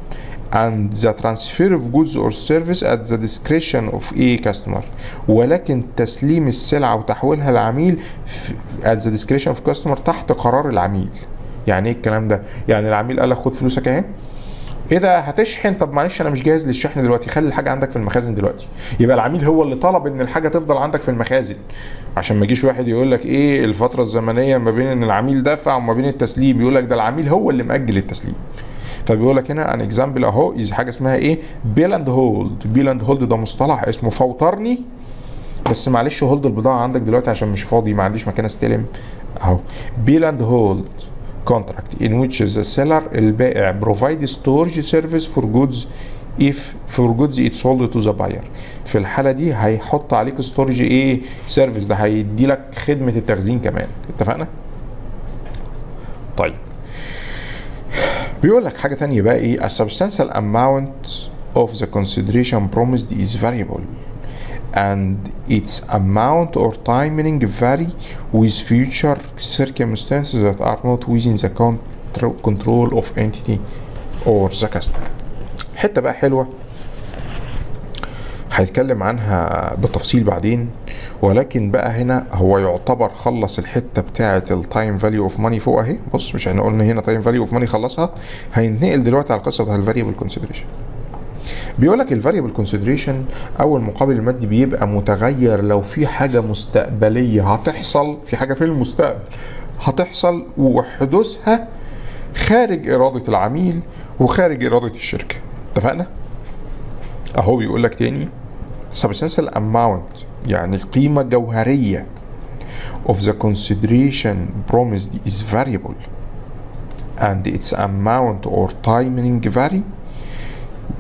and the transfer of goods or service at the discretion of a customer ولكن تسليم السلعة وتحويلها للعميل at the discretion of customer تحت قرار العميل يعني ايه الكلام ده يعني العميل قال لك خد فلوسك اهي ايه ده هتشحن طب معلش انا مش جاهز للشحن دلوقتي خلي الحاجه عندك في المخازن دلوقتي يبقى العميل هو اللي طلب ان الحاجه تفضل عندك في المخازن عشان ما يجيش واحد يقول لك ايه الفتره الزمنيه ما بين ان العميل دفع وما بين التسليم يقول لك ده العميل هو اللي مأجل التسليم فبيقول لك هنا ان اكزامبل اهو از حاجه اسمها ايه بيل اند هولد بيل اند هولد ده مصطلح اسمه فوترني بس معلش هولد البضاعه عندك دلوقتي عشان مش فاضي ما عنديش مكان استلم اهو بيل اند هولد contract in which the seller البائع provide storage service for goods if for goods it's sold to the buyer في الحالة دي هيحط عليك ستورج ايه سيرفيس ده هيدي لك خدمة التخزين كمان اتفقنا؟ طيب بيقول لك حاجة تانية بقى ايه a substantial amount of the consideration promised is variable and its amount or timing vary with future circumstances that are not within the control of entity or the customer حتة بقى حلوة هيتكلم عنها بالتفصيل بعدين ولكن بقى هنا هو يعتبر خلص الحته بتاعه التايم فاليو اوف ماني فوق اهي بص مش احنا قلنا هنا تايم فاليو اوف ماني خلصها هينتقل دلوقتي على القصه بتاع الفاريبل كونسيدريشن بيقول لك الفاريبل كونسيدريشن او المقابل المادي بيبقى متغير لو في حاجه مستقبليه هتحصل في حاجه في المستقبل هتحصل وحدوثها خارج اراده العميل وخارج اراده الشركه اتفقنا اهو بيقول لك تاني substantial amount يعني قيمة جوهرية of the consideration promised is variable and its amount or timing vary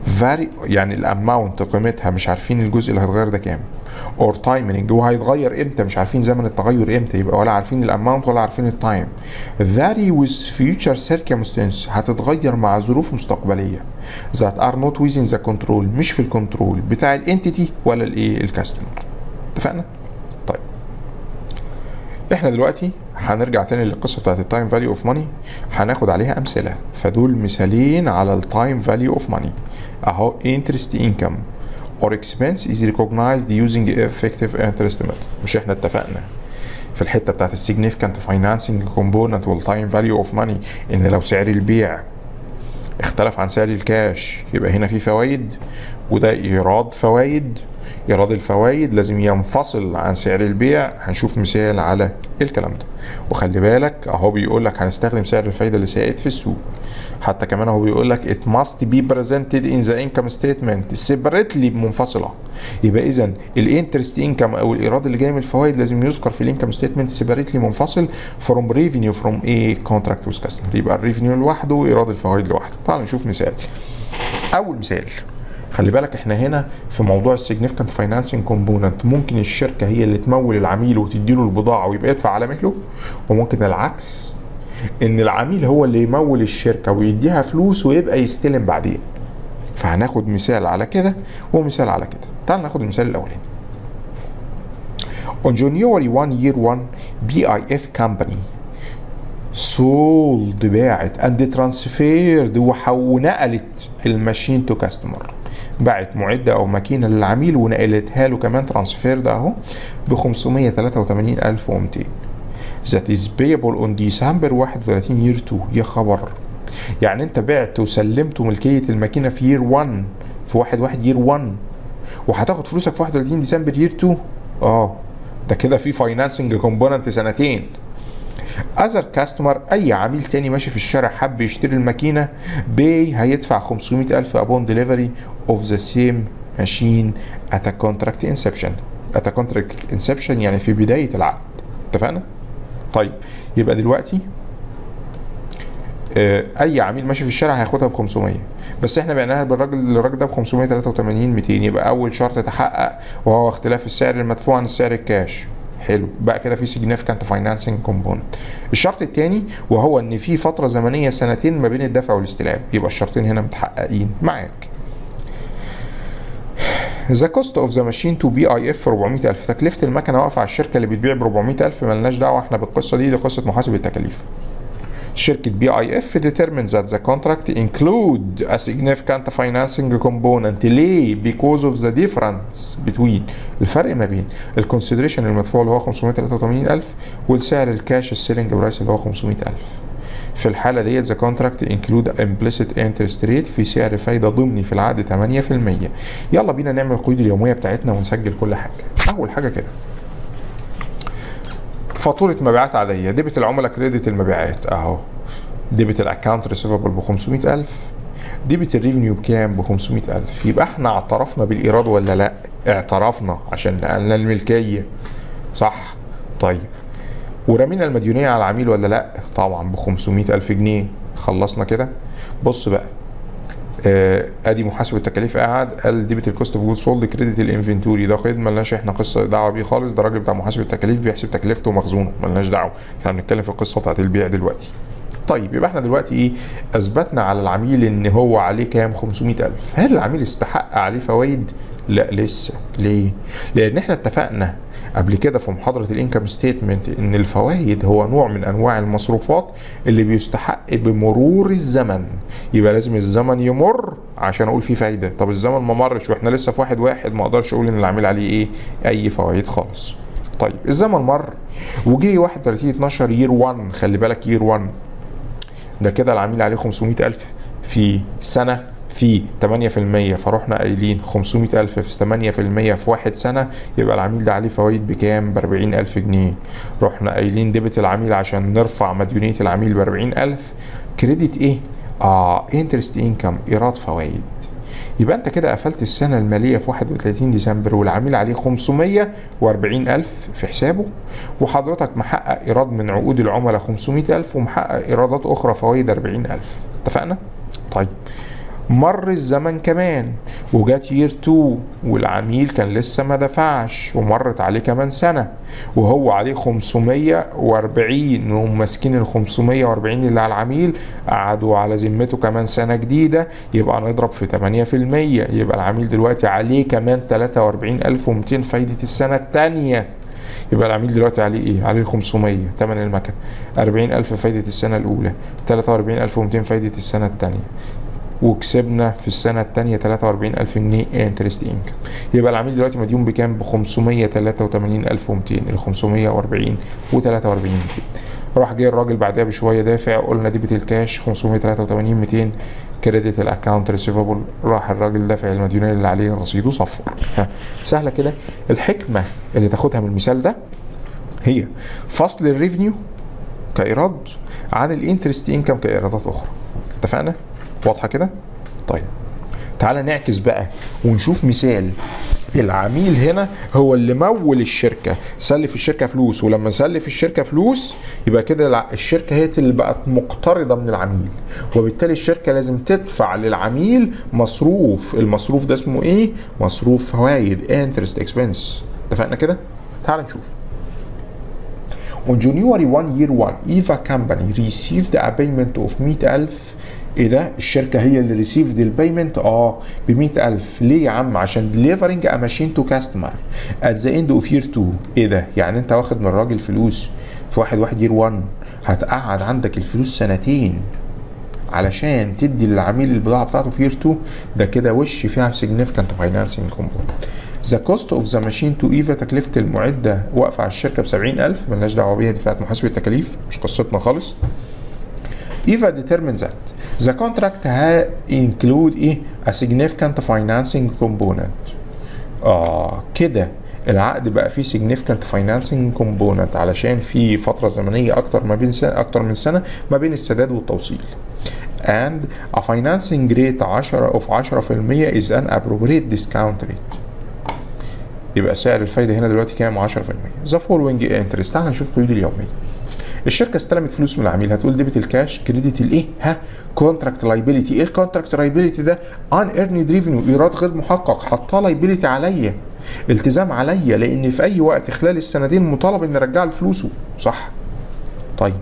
فاري يعني الاماونت قيمتها مش عارفين الجزء اللي هيتغير ده كام اور تايمنج وهيتغير امتى مش عارفين زمن التغير امتى يبقى ولا عارفين الاماونت ولا عارفين التايم vary with future circumstances هتتغير مع ظروف مستقبليه that are not within the control مش في الكنترول بتاع الانتيتي ولا الايه الكاستمر اتفقنا طيب احنا دلوقتي هنرجع تاني للقصه بتاعت التايم فاليو اوف ماني هناخد عليها امثله فدول مثالين على التايم فاليو اوف ماني اهو interest income or expense is recognized using effective interest method مش احنا اتفقنا في الحته بتاعت السيجنيفيكانت فاينانسنج كومبوننت والتايم فاليو اوف ماني ان لو سعر البيع اختلف عن سعر الكاش يبقى هنا في فوائد وده ايراد فوائد ايراد الفوائد لازم ينفصل عن سعر البيع هنشوف مثال على الكلام ده وخلي بالك اهو بيقول لك هنستخدم سعر الفايده اللي سائد في السوق حتى كمان هو بيقول لك it must be presented in the income statement separately منفصله يبقى اذا الانترست انكم او الايراد اللي جاي من الفوائد لازم يذكر في الانكم ستيتمنت separately منفصل from revenue from a contract with customer يبقى الريفينيو لوحده وايراد الفوائد لوحده تعال نشوف مثال اول مثال خلي بالك احنا هنا في موضوع السيجنيفيكانت فاينانسنج كومبوننت ممكن الشركه هي اللي تمول العميل وتديله البضاعه ويبقى يدفع على مهله وممكن العكس ان العميل هو اللي يمول الشركه ويديها فلوس ويبقى يستلم بعدين فهناخد مثال على كده ومثال على كده تعال ناخد المثال الاولاني On January 1 year 1 BIF company sold باعت and transferred ونقلت الماشين تو كاستمر باعت معدة أو ماكينة للعميل ونقلتها له كمان ترانسفير ده أهو ب 583200 that is payable on December 31 year 2 يا خبر يعني انت بعت وسلمت ملكية الماكينة في يير 1 في 1 1 يير 1 وهتاخد فلوسك في 31 ديسمبر يير 2 اه ده كده في فاينانسنج كومبوننت سنتين اذر كاستمر اي عميل تاني ماشي في الشارع حب يشتري الماكينه بي هيدفع 500 الف ابون ديليفري اوف ذا سيم ماشين ات كونتراكت انسبشن ات كونتراكت انسبشن يعني في بدايه العقد اتفقنا طيب يبقى دلوقتي آه، اي عميل ماشي في الشارع هياخدها ب 500 بس احنا بعناها بالراجل للراجل ده ب 583 200 يبقى اول شرط اتحقق وهو اختلاف السعر المدفوع عن السعر الكاش حلو بقى كده في significant financing component الشرط الثاني وهو ان في فتره زمنيه سنتين ما بين الدفع والاستلام يبقى الشرطين هنا متحققين معاك ذا كوست اوف ذا ماشين تو بي اي اف 400000 تكلفه المكنه واقفه على الشركه اللي بتبيع ب 400000 ملناش دعوه احنا بالقصه دي دي قصه محاسب التكاليف شركة بي اي اف determines that the contract include a significant financing component ليه؟ because of the difference between الفرق ما بين الكونسيدريشن المدفوع اللي هو 583000 والسعر الكاش السيلينج برايس اللي هو 500000 في الحالة ديت the contract include implicit interest rate في سعر فايدة ضمني في العقد 8% يلا بينا نعمل القيود اليومية بتاعتنا ونسجل كل حاجة أول حاجة كده فاتورة مبيعات عادية ديبت العملاء كريدت المبيعات اهو ديبت الاكونت ريسيفبل ب 500000 ديبت الريفينيو بكام ب 500000 يبقى احنا اعترفنا بالايراد ولا لا اعترفنا عشان نقلنا الملكية صح طيب ورمينا المديونية على العميل ولا لا طبعا ب 500000 جنيه خلصنا كده بص بقى آه، ادي محاسب التكاليف قاعد قال ديبت الكوست اوف جود سولد كريدت الانفنتوري ده قيد ملناش احنا قصه دعوه بيه خالص ده الراجل بتاع محاسب التكاليف بيحسب تكلفته ومخزونه ملناش دعوه احنا بنتكلم في القصه بتاعت البيع دلوقتي طيب يبقى احنا دلوقتي ايه اثبتنا على العميل ان هو عليه كام 500000 هل العميل استحق عليه فوائد لا لسه ليه لان احنا اتفقنا قبل كده في محاضرة الانكم ستيتمنت ان الفوائد هو نوع من انواع المصروفات اللي بيستحق بمرور الزمن يبقى لازم الزمن يمر عشان اقول فيه فايدة طب الزمن ما مرش واحنا لسه في واحد واحد ما اقدرش اقول ان العميل عليه ايه اي فوائد خالص طيب الزمن مر وجي 31 12 يير 1 خلي بالك يير 1 ده كده العميل عليه 500000 في سنة في 8% فرحنا قايلين 500000 في 8% في واحد سنة يبقى العميل ده عليه فوائد بكام؟ ب 40000 جنيه رحنا قايلين ديبت العميل عشان نرفع مديونية العميل ب 40000 كريدت ايه؟ اه انترست انكم ايراد فوائد يبقى انت كده قفلت السنه الماليه في 31 ديسمبر والعميل عليه 540 الف في حسابه وحضرتك محقق ايراد من عقود العملاء 500 الف ومحقق ايرادات اخرى فوائد 40 الف اتفقنا طيب مر الزمن كمان وجات يير 2 والعميل كان لسه ما دفعش ومرت عليه كمان سنه وهو عليه 540 وهم ماسكين ال 540 اللي على العميل قعدوا على ذمته كمان سنه جديده يبقى نضرب في 8% يبقى العميل دلوقتي عليه كمان 43200 فايده السنه الثانيه يبقى العميل دلوقتي عليه ايه؟ عليه 500 ثمن المكن 40000 فايدة السنة الأولى 43200 فايدة السنة الثانية وكسبنا في السنة الثانية 43000 جنيه انترست انكم يبقى العميل دلوقتي مديون بكام؟ ب 583200 ال 540 و 43 200 راح جاي الراجل بعدها بشويه دافع قلنا ديبت الكاش 583 200 كريدت الاكونت ريسيفبل راح الراجل دافع المديونين اللي عليه رصيده صفر ها، سهله كده الحكمه اللي تاخدها من المثال ده هي فصل الريفنيو كايراد عن الانترست انكم كايرادات اخرى اتفقنا واضحه كده طيب تعالى نعكس بقى ونشوف مثال العميل هنا هو اللي مول الشركه سلف الشركه فلوس ولما سلف الشركه فلوس يبقى كده الع- الشركه هي اللي بقت مقترضه من العميل وبالتالي الشركه لازم تدفع للعميل مصروف المصروف ده اسمه ايه مصروف فوائد انترست اكسبنس اتفقنا كده تعال نشوف On January 1 year 1 Eva company received a payment of 100000 ايه ده الشركه هي اللي ريسيفد البيمنت اه ب 100000 ليه يا عم عشان delivering a machine to customer at the end of year 2 ايه ده يعني انت واخد من الراجل فلوس في واحد واحد year 1 هتقعد عندك الفلوس سنتين علشان تدي للعميل البضاعه بتاعته في year 2 ده كده وش فيها significant financing component ذا كوست اوف ذا ماشين تو ايفا تكلفه المعده واقفه على الشركه ب 70000 ملناش دعوه بيها دي بتاعت محاسبه التكاليف مش قصتنا خالص EVA determines that the contract ha include ايه a significant financing component اه كده العقد بقى فيه significant financing component علشان في فترة زمنية أكتر ما بين سنة أكتر من سنة ما بين السداد والتوصيل and a financing rate 10 of 10% is an appropriate discount rate يبقى سعر الفايدة هنا دلوقتي كام 10% the following interest تعال نشوف قيود اليومية الشركه استلمت فلوس من العميل هتقول ديبت الكاش كريدت الايه ها كونتراكت لايبيليتي ايه الكونتراكت لايبيليتي ده ان ايرنيد ريفينيو ايراد غير محقق حطها لايبيليتي عليا التزام عليا لان في اي وقت خلال السنتين مطالب ان ارجع له فلوسه صح طيب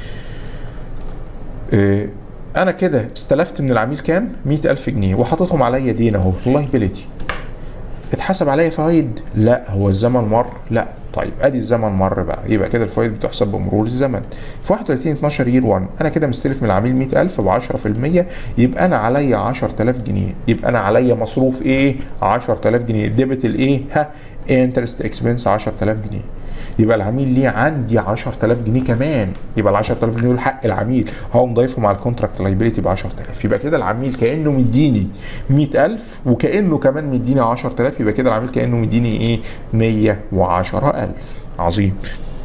إيه انا كده استلفت من العميل كام 100000 جنيه وحاططهم عليا دين اهو لايبيليتي اتحسب عليا فوائد لا هو الزمن مر لا طيب ادي الزمن مر بقى يبقى كده الفوائد بتحسب بمرور الزمن في 31 12 يير 1 انا كده مستلف من العميل 100000 ب 10% يبقى انا عليا 10000 جنيه يبقى انا عليا مصروف ايه 10000 جنيه ديبت الايه ها انترست اكسبنس 10000 جنيه يبقى العميل ليه عندي 10000 جنيه كمان يبقى ال 10000 جنيه دول حق العميل هقوم ضايفهم على الكونتراكت لايبيليتي ب 10000 يبقى كده العميل كانه مديني 100000 وكانه كمان مديني 10000 يبقى كده العميل كانه مديني ايه 110000 عظيم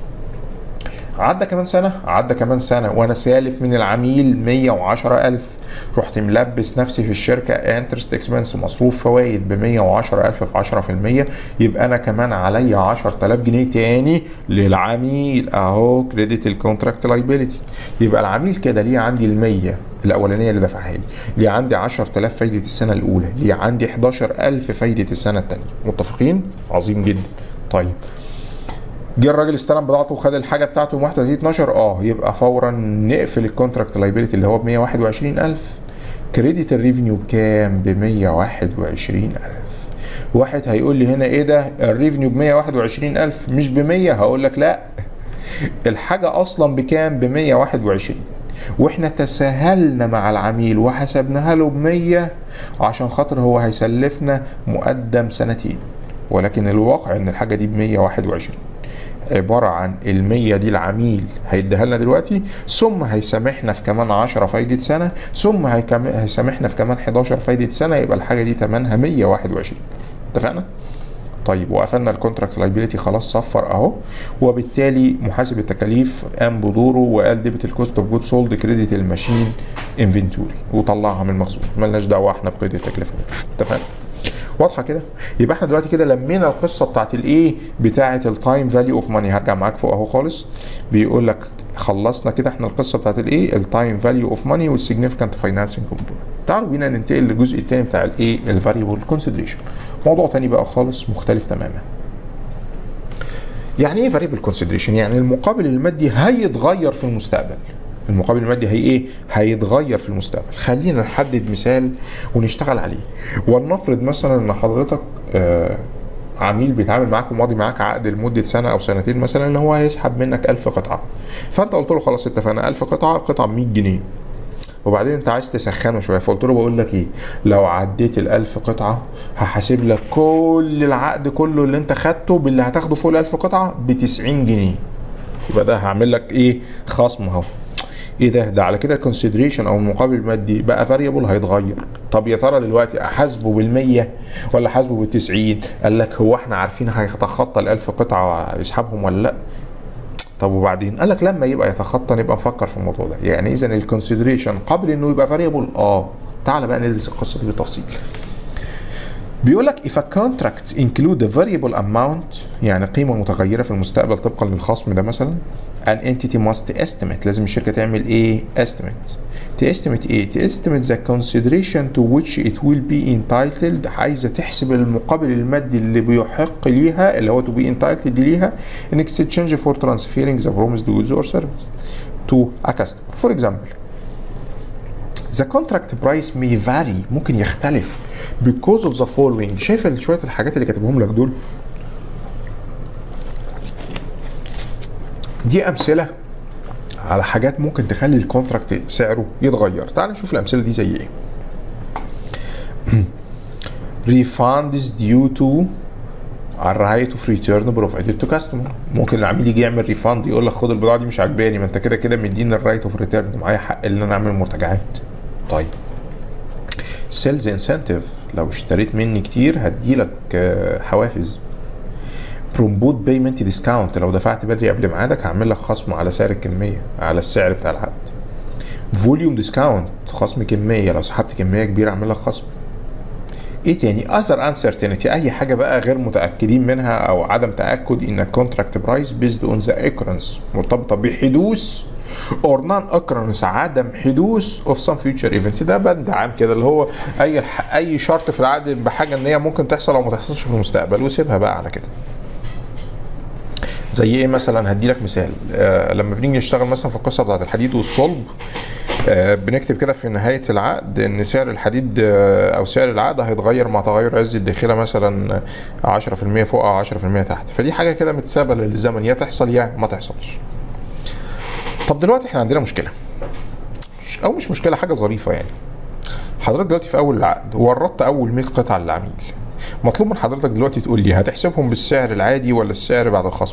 عدى كمان سنة عدى كمان سنة وأنا سالف من العميل 110000 رحت ملبس نفسي في الشركة انترست اكسبنس مصروف فوائد ب 110000 في 10% يبقى أنا كمان عليا 10000 جنيه تاني للعميل أهو كريدت الكونتراكت لايبيليتي يبقى العميل كده ليه عندي ال 100 الأولانية اللي دفعها لي ليه عندي 10000 فايدة السنة الأولى ليه عندي 11000 فايدة السنة التانية متفقين؟ عظيم جدا طيب جه الراجل استلم بضاعته وخد الحاجه بتاعته يوم 31 12 اه يبقى فورا نقفل الكونتراكت لايبيليتي اللي هو ب 121000 كريدت الريفينيو بكام؟ ب 121000 واحد هيقول لي هنا ايه ده الريفينيو ب 121000 مش ب 100 هقول لك لا الحاجه اصلا بكام؟ ب 121 واحنا تساهلنا مع العميل وحسبناها له ب 100 عشان خاطر هو هيسلفنا مقدم سنتين ولكن الواقع ان الحاجه دي ب 121 عباره عن ال 100 دي العميل هيديها لنا دلوقتي ثم هيسامحنا في كمان 10 فايده سنه ثم هيكم- هيسامحنا في كمان 11 فايده سنه يبقى الحاجه دي ثمنها 121 اتفقنا؟ طيب وقفلنا الكونتراكت لايبيليتي خلاص صفر اهو وبالتالي محاسب التكاليف قام بدوره وقال ديبت الكوست اوف جود سولد كريدت الماشين انفنتوري وطلعها من المخزون ملناش دعوه احنا بقيد التكلفه اتفقنا؟ واضحه كده يبقى احنا دلوقتي كده لمينا القصه بتاعت الايه بتاعت التايم فاليو اوف ماني هرجع معاك فوق اهو خالص بيقول لك خلصنا كده احنا القصه بتاعت الايه التايم فاليو اوف ماني والسيجنيفيكانت فاينانسنج كومبوننت تعالوا بينا ننتقل للجزء الثاني بتاع الايه الفاريبل كونسيدريشن موضوع تاني بقى خالص مختلف تماما يعني ايه فاريبل كونسيدريشن يعني المقابل المادي هيتغير في المستقبل المقابل المادي هي ايه هيتغير في المستقبل خلينا نحدد مثال ونشتغل عليه ولنفرض مثلا ان حضرتك آه عميل بيتعامل معاك وماضي معاك عقد لمده سنه او سنتين مثلا ان هو هيسحب منك 1000 قطعه فانت قلت له خلاص اتفقنا 1000 قطعه قطعه ب 100 جنيه وبعدين انت عايز تسخنه شويه فقلت له بقول لك ايه لو عديت ال 1000 قطعه هحاسب لك كل العقد كله اللي انت خدته باللي هتاخده فوق ال 1000 قطعه ب 90 جنيه يبقى ده هعمل لك ايه خصم اهو ايه ده ده على كده الكونسيدريشن او المقابل المادي بقى فاريبل هيتغير طب يا ترى دلوقتي احاسبه بال100 ولا احاسبه بال90 قال لك هو احنا عارفين هيتخطى ال1000 قطعه يسحبهم ولا لا طب وبعدين قال لك لما يبقى يتخطى نبقى نفكر في الموضوع ده يعني اذا الكونسيدريشن قبل انه يبقى فاريبل اه تعال بقى ندرس القصه دي بالتفصيل بيقول لك if a contract include a variable amount يعني قيمة متغيرة في المستقبل طبقا للخصم ده مثلا an entity must estimate لازم الشركة تعمل ايه estimate تestimate ايه تestimate the consideration to which it will be entitled عايزة تحسب المقابل المادي اللي بيحق ليها اللي هو to be entitled ليها in exchange for transferring the promised goods or service to a customer for example The contract price may vary ممكن يختلف because of the following شايف شوية الحاجات اللي كاتبهم لك دول دي أمثلة على حاجات ممكن تخلي الكونتراكت سعره يتغير تعال نشوف الأمثلة دي زي ايه refunds due to a right of return provided to customer ممكن العميل يجي يعمل ريفاند يقول لك خد البضاعه دي مش عاجباني ما انت كده كده مديني الرايت اوف ريتيرن معايا حق ان انا اعمل مرتجعات طيب سيلز انسنتيف لو اشتريت مني كتير هديلك حوافز برومبوت بيمنت ديسكاونت لو دفعت بدري قبل ميعادك هعمل لك خصم على سعر الكميه على السعر بتاع العقد فوليوم ديسكاونت خصم كميه لو سحبت كميه كبيره اعمل لك خصم ايه تاني اثر انسرتينتي اي حاجه بقى غير متاكدين منها او عدم تاكد ان الكونتراكت برايس بيزد اون ذا اكرنس مرتبطه بحدوث اور نون occurrence عدم حدوث اوف سم فيوتشر ايفنت ده بند عام كده اللي هو اي اي شرط في العقد بحاجه ان هي ممكن تحصل او ما تحصلش في المستقبل وسيبها بقى على كده زي ايه مثلا هدي لك مثال آه لما بنيجي نشتغل مثلا في القصه بتاعت الحديد والصلب آه بنكتب كده في نهايه العقد ان سعر الحديد آه او سعر العقد هيتغير مع تغير عز الداخله مثلا 10% فوق او 10% تحت فدي حاجه كده متسابه للزمن يا تحصل يا ما تحصلش طب دلوقتي احنا عندنا مشكله او مش مشكله حاجه ظريفه يعني حضرتك دلوقتي في اول العقد وردت اول 100 قطعه للعميل مطلوب من حضرتك دلوقتي تقول لي هتحسبهم بالسعر العادي ولا السعر بعد الخصم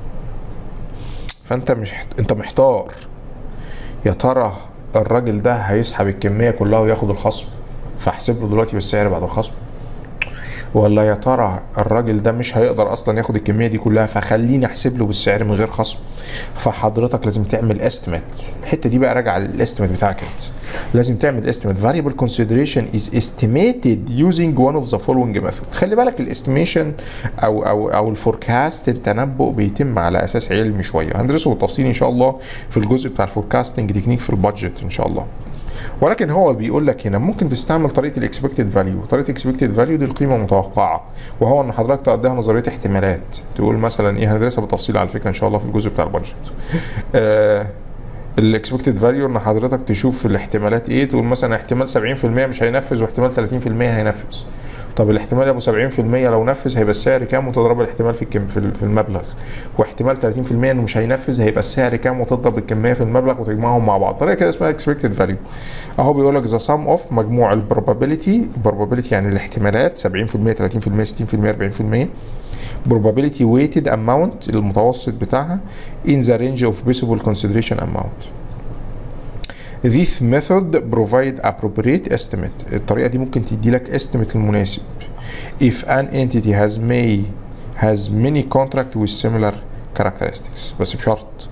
فانت مش انت محتار يا ترى الراجل ده هيسحب الكميه كلها وياخد الخصم فاحسب له دلوقتي بالسعر بعد الخصم ولا يا ترى الراجل ده مش هيقدر اصلا ياخد الكميه دي كلها فخليني احسب له بالسعر من غير خصم فحضرتك لازم تعمل استيميت الحته دي بقى راجع للاستيميت بتاعك انت لازم تعمل استيميت variable consideration is estimated using one of the following method خلي بالك الاستيميشن او او او الفوركاست التنبؤ بيتم على اساس علمي شويه هندرسه بالتفصيل ان شاء الله في الجزء بتاع الفوركاستنج تكنيك في البادجت ان شاء الله ولكن هو بيقول لك هنا ممكن تستعمل طريقه الاكسبكتد فاليو طريقه الاكسبكتد فاليو دي القيمه المتوقعه وهو ان حضرتك تقضيها نظريه احتمالات تقول مثلا ايه هندرسها بالتفصيل على فكره ان شاء الله في الجزء بتاع البادجت آه الاكسبكتد فاليو ان حضرتك تشوف الاحتمالات ايه تقول مثلا احتمال 70% مش هينفذ واحتمال 30% هينفذ طب الاحتمال ابو 70% لو نفذ هيبقى السعر كام وتضرب الاحتمال في الكم في المبلغ واحتمال 30% انه مش هينفذ هيبقى السعر كام وتضرب الكميه في المبلغ وتجمعهم مع بعض طريقه كده اسمها اكسبكتد فاليو اهو بيقول لك ذا سم اوف مجموع البروبابيلتي البروبابيلتي يعني الاحتمالات 70% 30% 60% 40% probability weighted amount المتوسط بتاعها in the range of possible consideration amount This method provide appropriate estimate الطريقة دي ممكن تدي لك estimate المناسب if an entity has may has many contract with similar characteristics بس بشرط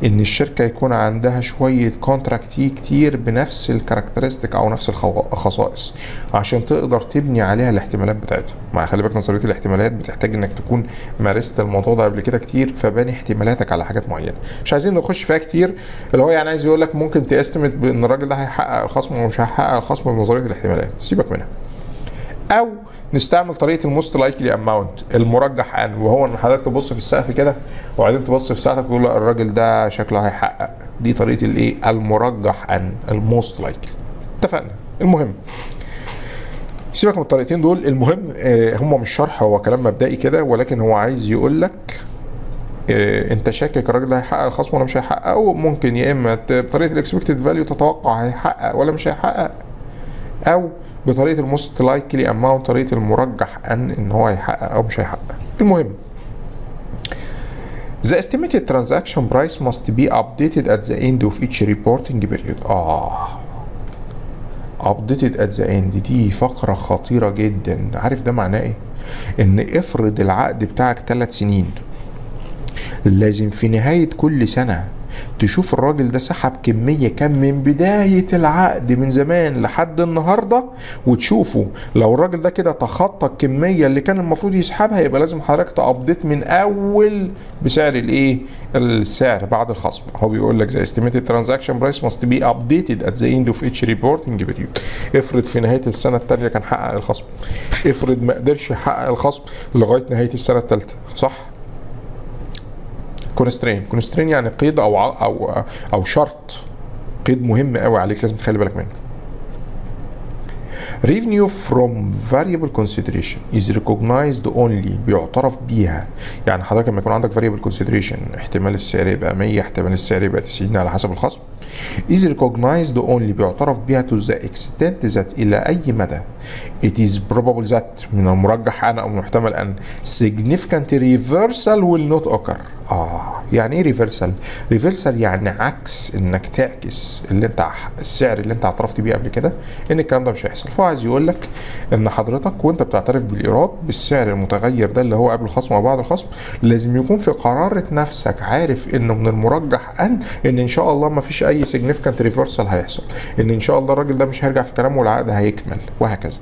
ان الشركه يكون عندها شويه كونتراكتي كتير بنفس الكاركترستيك او نفس الخصائص عشان تقدر تبني عليها الاحتمالات بتاعتها مع خلي بالك نظريه الاحتمالات بتحتاج انك تكون مارست الموضوع ده قبل كده كتير فباني احتمالاتك على حاجات معينه مش عايزين نخش فيها كتير اللي هو يعني عايز يقول لك ممكن تستمت ان الراجل ده هيحقق الخصم ومش هيحقق الخصم بنظريه الاحتمالات سيبك منها او نستعمل طريقه الموست لايكلي اماونت المرجح ان وهو ان حضرتك تبص في السقف كده وبعدين تبص في ساعتك وتقول لا الراجل ده شكله هيحقق دي طريقه الايه المرجح ان الموست لايكلي اتفقنا المهم سيبك من الطريقتين دول المهم آه هم مش شرح هو كلام مبدئي كده ولكن هو عايز يقول لك آه انت شاكك الراجل ده هيحقق الخصم ولا مش هيحققه ممكن يا اما بطريقه الاكسبكتد فاليو تتوقع هيحقق ولا مش هيحقق او بطريقه الموست لايكلي اماونت طريقه المرجح ان ان هو هيحقق او مش هيحقق المهم The estimated transaction price must be updated at the end of each reporting period. آه updated at the end دي فقرة خطيرة جدا عارف ده معناه ايه؟ ان افرض العقد بتاعك ثلاث سنين لازم في نهاية كل سنة تشوف الراجل ده سحب كميه كام من بدايه العقد من زمان لحد النهارده وتشوفه لو الراجل ده كده تخطى الكميه اللي كان المفروض يسحبها يبقى لازم حضرتك تابديت من اول بسعر الايه السعر بعد الخصم هو بيقول لك the estimated transaction price must be updated at the end of each reporting period افرض في نهايه السنه الثانيه كان حقق الخصم افرض ما قدرش يحقق الخصم لغايه نهايه السنه الثالثه صح كونسترين كونسترين يعني قيد او او او شرط قيد مهم قوي عليك لازم تخلي بالك منه revenue from variable consideration is recognized only بيعترف بيها يعني حضرتك لما يكون عندك variable consideration احتمال السعر يبقى 100 احتمال السعر يبقى 90 على حسب الخصم is recognized only بيعترف بيها to the extent that إلى أي مدى it is probable that من المرجح أن أو محتمل أن significant reversal will not occur آه يعني إيه reversal؟ reversal يعني عكس إنك تعكس اللي أنت السعر اللي أنت اعترفت بيه قبل كده إن الكلام ده مش هيحصل فهو عايز يقول لك إن حضرتك وأنت بتعترف بالإيراد بالسعر المتغير ده اللي هو قبل الخصم أو بعد الخصم لازم يكون في قرارة نفسك عارف إنه من المرجح أن إن إن شاء الله ما فيش أي significant reversal هيحصل إن إن شاء الله الراجل ده مش هيرجع في كلامه والعقد هيكمل وهكذا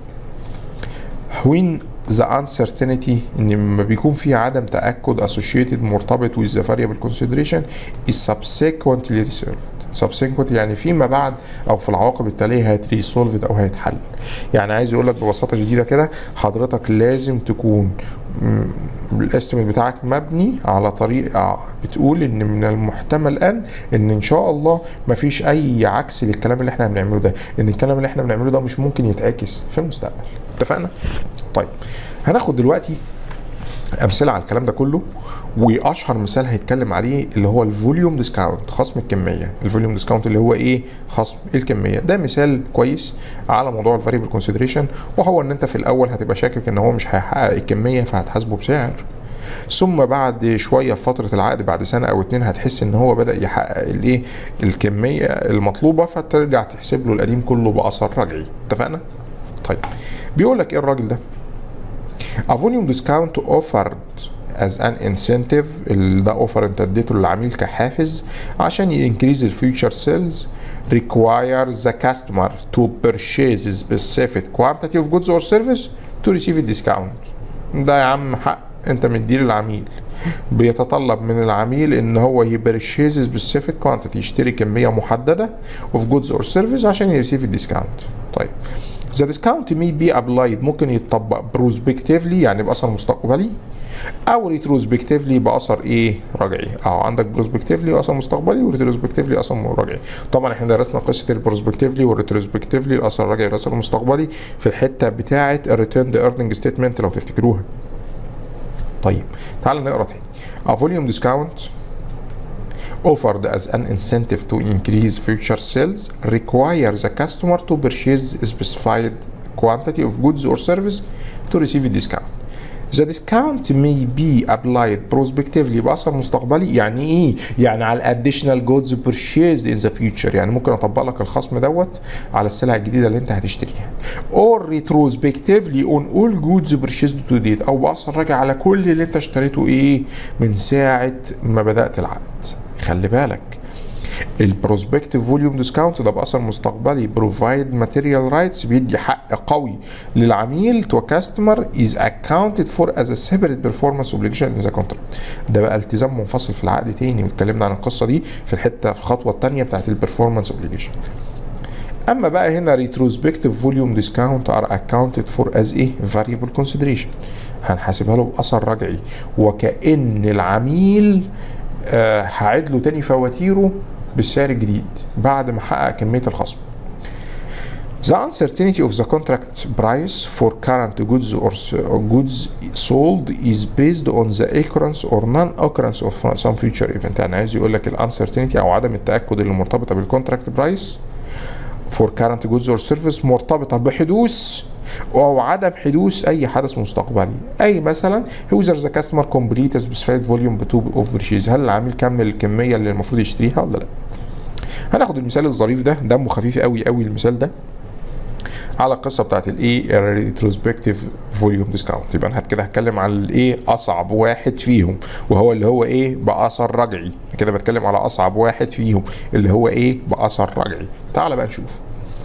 when the uncertainty ان لما بيكون في عدم تاكد associated مرتبط with the variable consideration is subsequently reserved subsequent يعني فيما بعد او في العواقب التاليه هيتريسولفد او هيتحل يعني عايز يقول لك ببساطه شديده كده حضرتك لازم تكون الاستيميت بتاعك مبني على طريقه بتقول ان من المحتمل ان ان ان شاء الله مفيش اي عكس للكلام اللي احنا بنعمله ده ان الكلام اللي احنا بنعمله ده مش ممكن يتعكس في المستقبل اتفقنا طيب هناخد دلوقتي امثله على الكلام ده كله واشهر مثال هيتكلم عليه اللي هو الفوليوم ديسكاونت خصم الكميه الفوليوم ديسكاونت اللي هو ايه خصم الكميه ده مثال كويس على موضوع الفاريبل كونسيدريشن وهو ان انت في الاول هتبقى شاكك ان هو مش هيحقق الكميه فهتحاسبه بسعر ثم بعد شويه في فتره العقد بعد سنه او اتنين هتحس ان هو بدا يحقق الايه الكميه المطلوبه فترجع تحسب له القديم كله باثر رجعي اتفقنا طيب بيقول لك ايه الراجل ده A volume discount offered as an incentive ده اوفر انت اديته للعميل كحافز عشان ينكريز الفيوتشر سيلز requires the customer to purchase a specific quantity of goods or service to receive a discount ده يا عم حق انت مديه للعميل بيتطلب من العميل ان هو يبرشيز سبيسيفيك كوانتيتي يشتري كميه محدده اوف جودز اور سيرفيس عشان يريسيف الديسكاونت طيب The discount may be applied ممكن يتطبق prospectively يعني بأثر مستقبلي أو retrospectively بأثر إيه رجعي أو عندك prospectively أثر مستقبلي وretrospectively أثر رجعي طبعا إحنا درسنا قصة البروسبكتيفلي والretrospectively الأثر الرجعي والأثر المستقبلي في الحتة بتاعة الريتيرن earning statement لو تفتكروها طيب تعال نقرا تاني A volume discount offered as an incentive to increase future sales requires a customer to purchase a specified quantity of goods or service to receive a discount. The discount may be applied prospectively بأثر مستقبلي يعني ايه؟ يعني على additional goods purchased in the future يعني ممكن اطبق لك الخصم دوت على السلع الجديدة اللي انت هتشتريها. Or retrospectively on all goods purchased to date او بأثر راجع على كل اللي انت اشتريته ايه؟ من ساعة ما بدأت العقد. خلي بالك البروسبكتيف فوليوم ديسكاونت ده باثر مستقبلي بروفايد ماتيريال رايتس بيدي حق قوي للعميل تو كاستمر از اكاونتد فور از ا سيبريت بيرفورمانس اوبليجيشن ان ذا كونتراكت ده بقى التزام منفصل في العقد تاني واتكلمنا عن القصه دي في الحته في الخطوه الثانيه بتاعت البرفورمانس اوبليجيشن اما بقى هنا ريتروسبكتيف فوليوم ديسكاونت ار اكاونتد فور از ايه فاريبل كونسيدريشن هنحاسبها له باثر رجعي وكان العميل آه هعيد له تاني فواتيره بالسعر الجديد بعد ما حقق كميه الخصم The uncertainty of the contract price for current goods or goods sold is based on the occurrence or non-occurrence of some future event يعني عايز يقول لك ال uncertainty او عدم التاكد اللي مرتبطه بالكونتراكت برايس for current goods or service مرتبطه بحدوث او عدم حدوث اي حدث مستقبلي اي مثلا whether the customer complete a specified volume of purchase هل العميل كمل الكميه اللي المفروض يشتريها ولا لا هناخد المثال الظريف ده دمه خفيف قوي قوي المثال ده على القصه بتاعت الايه ريتروسبكتيف فوليوم ديسكاونت يبقى انا كده هتكلم على الايه اصعب واحد فيهم وهو اللي هو ايه باثر رجعي كده بتكلم على اصعب واحد فيهم اللي هو ايه باثر رجعي تعال بقى نشوف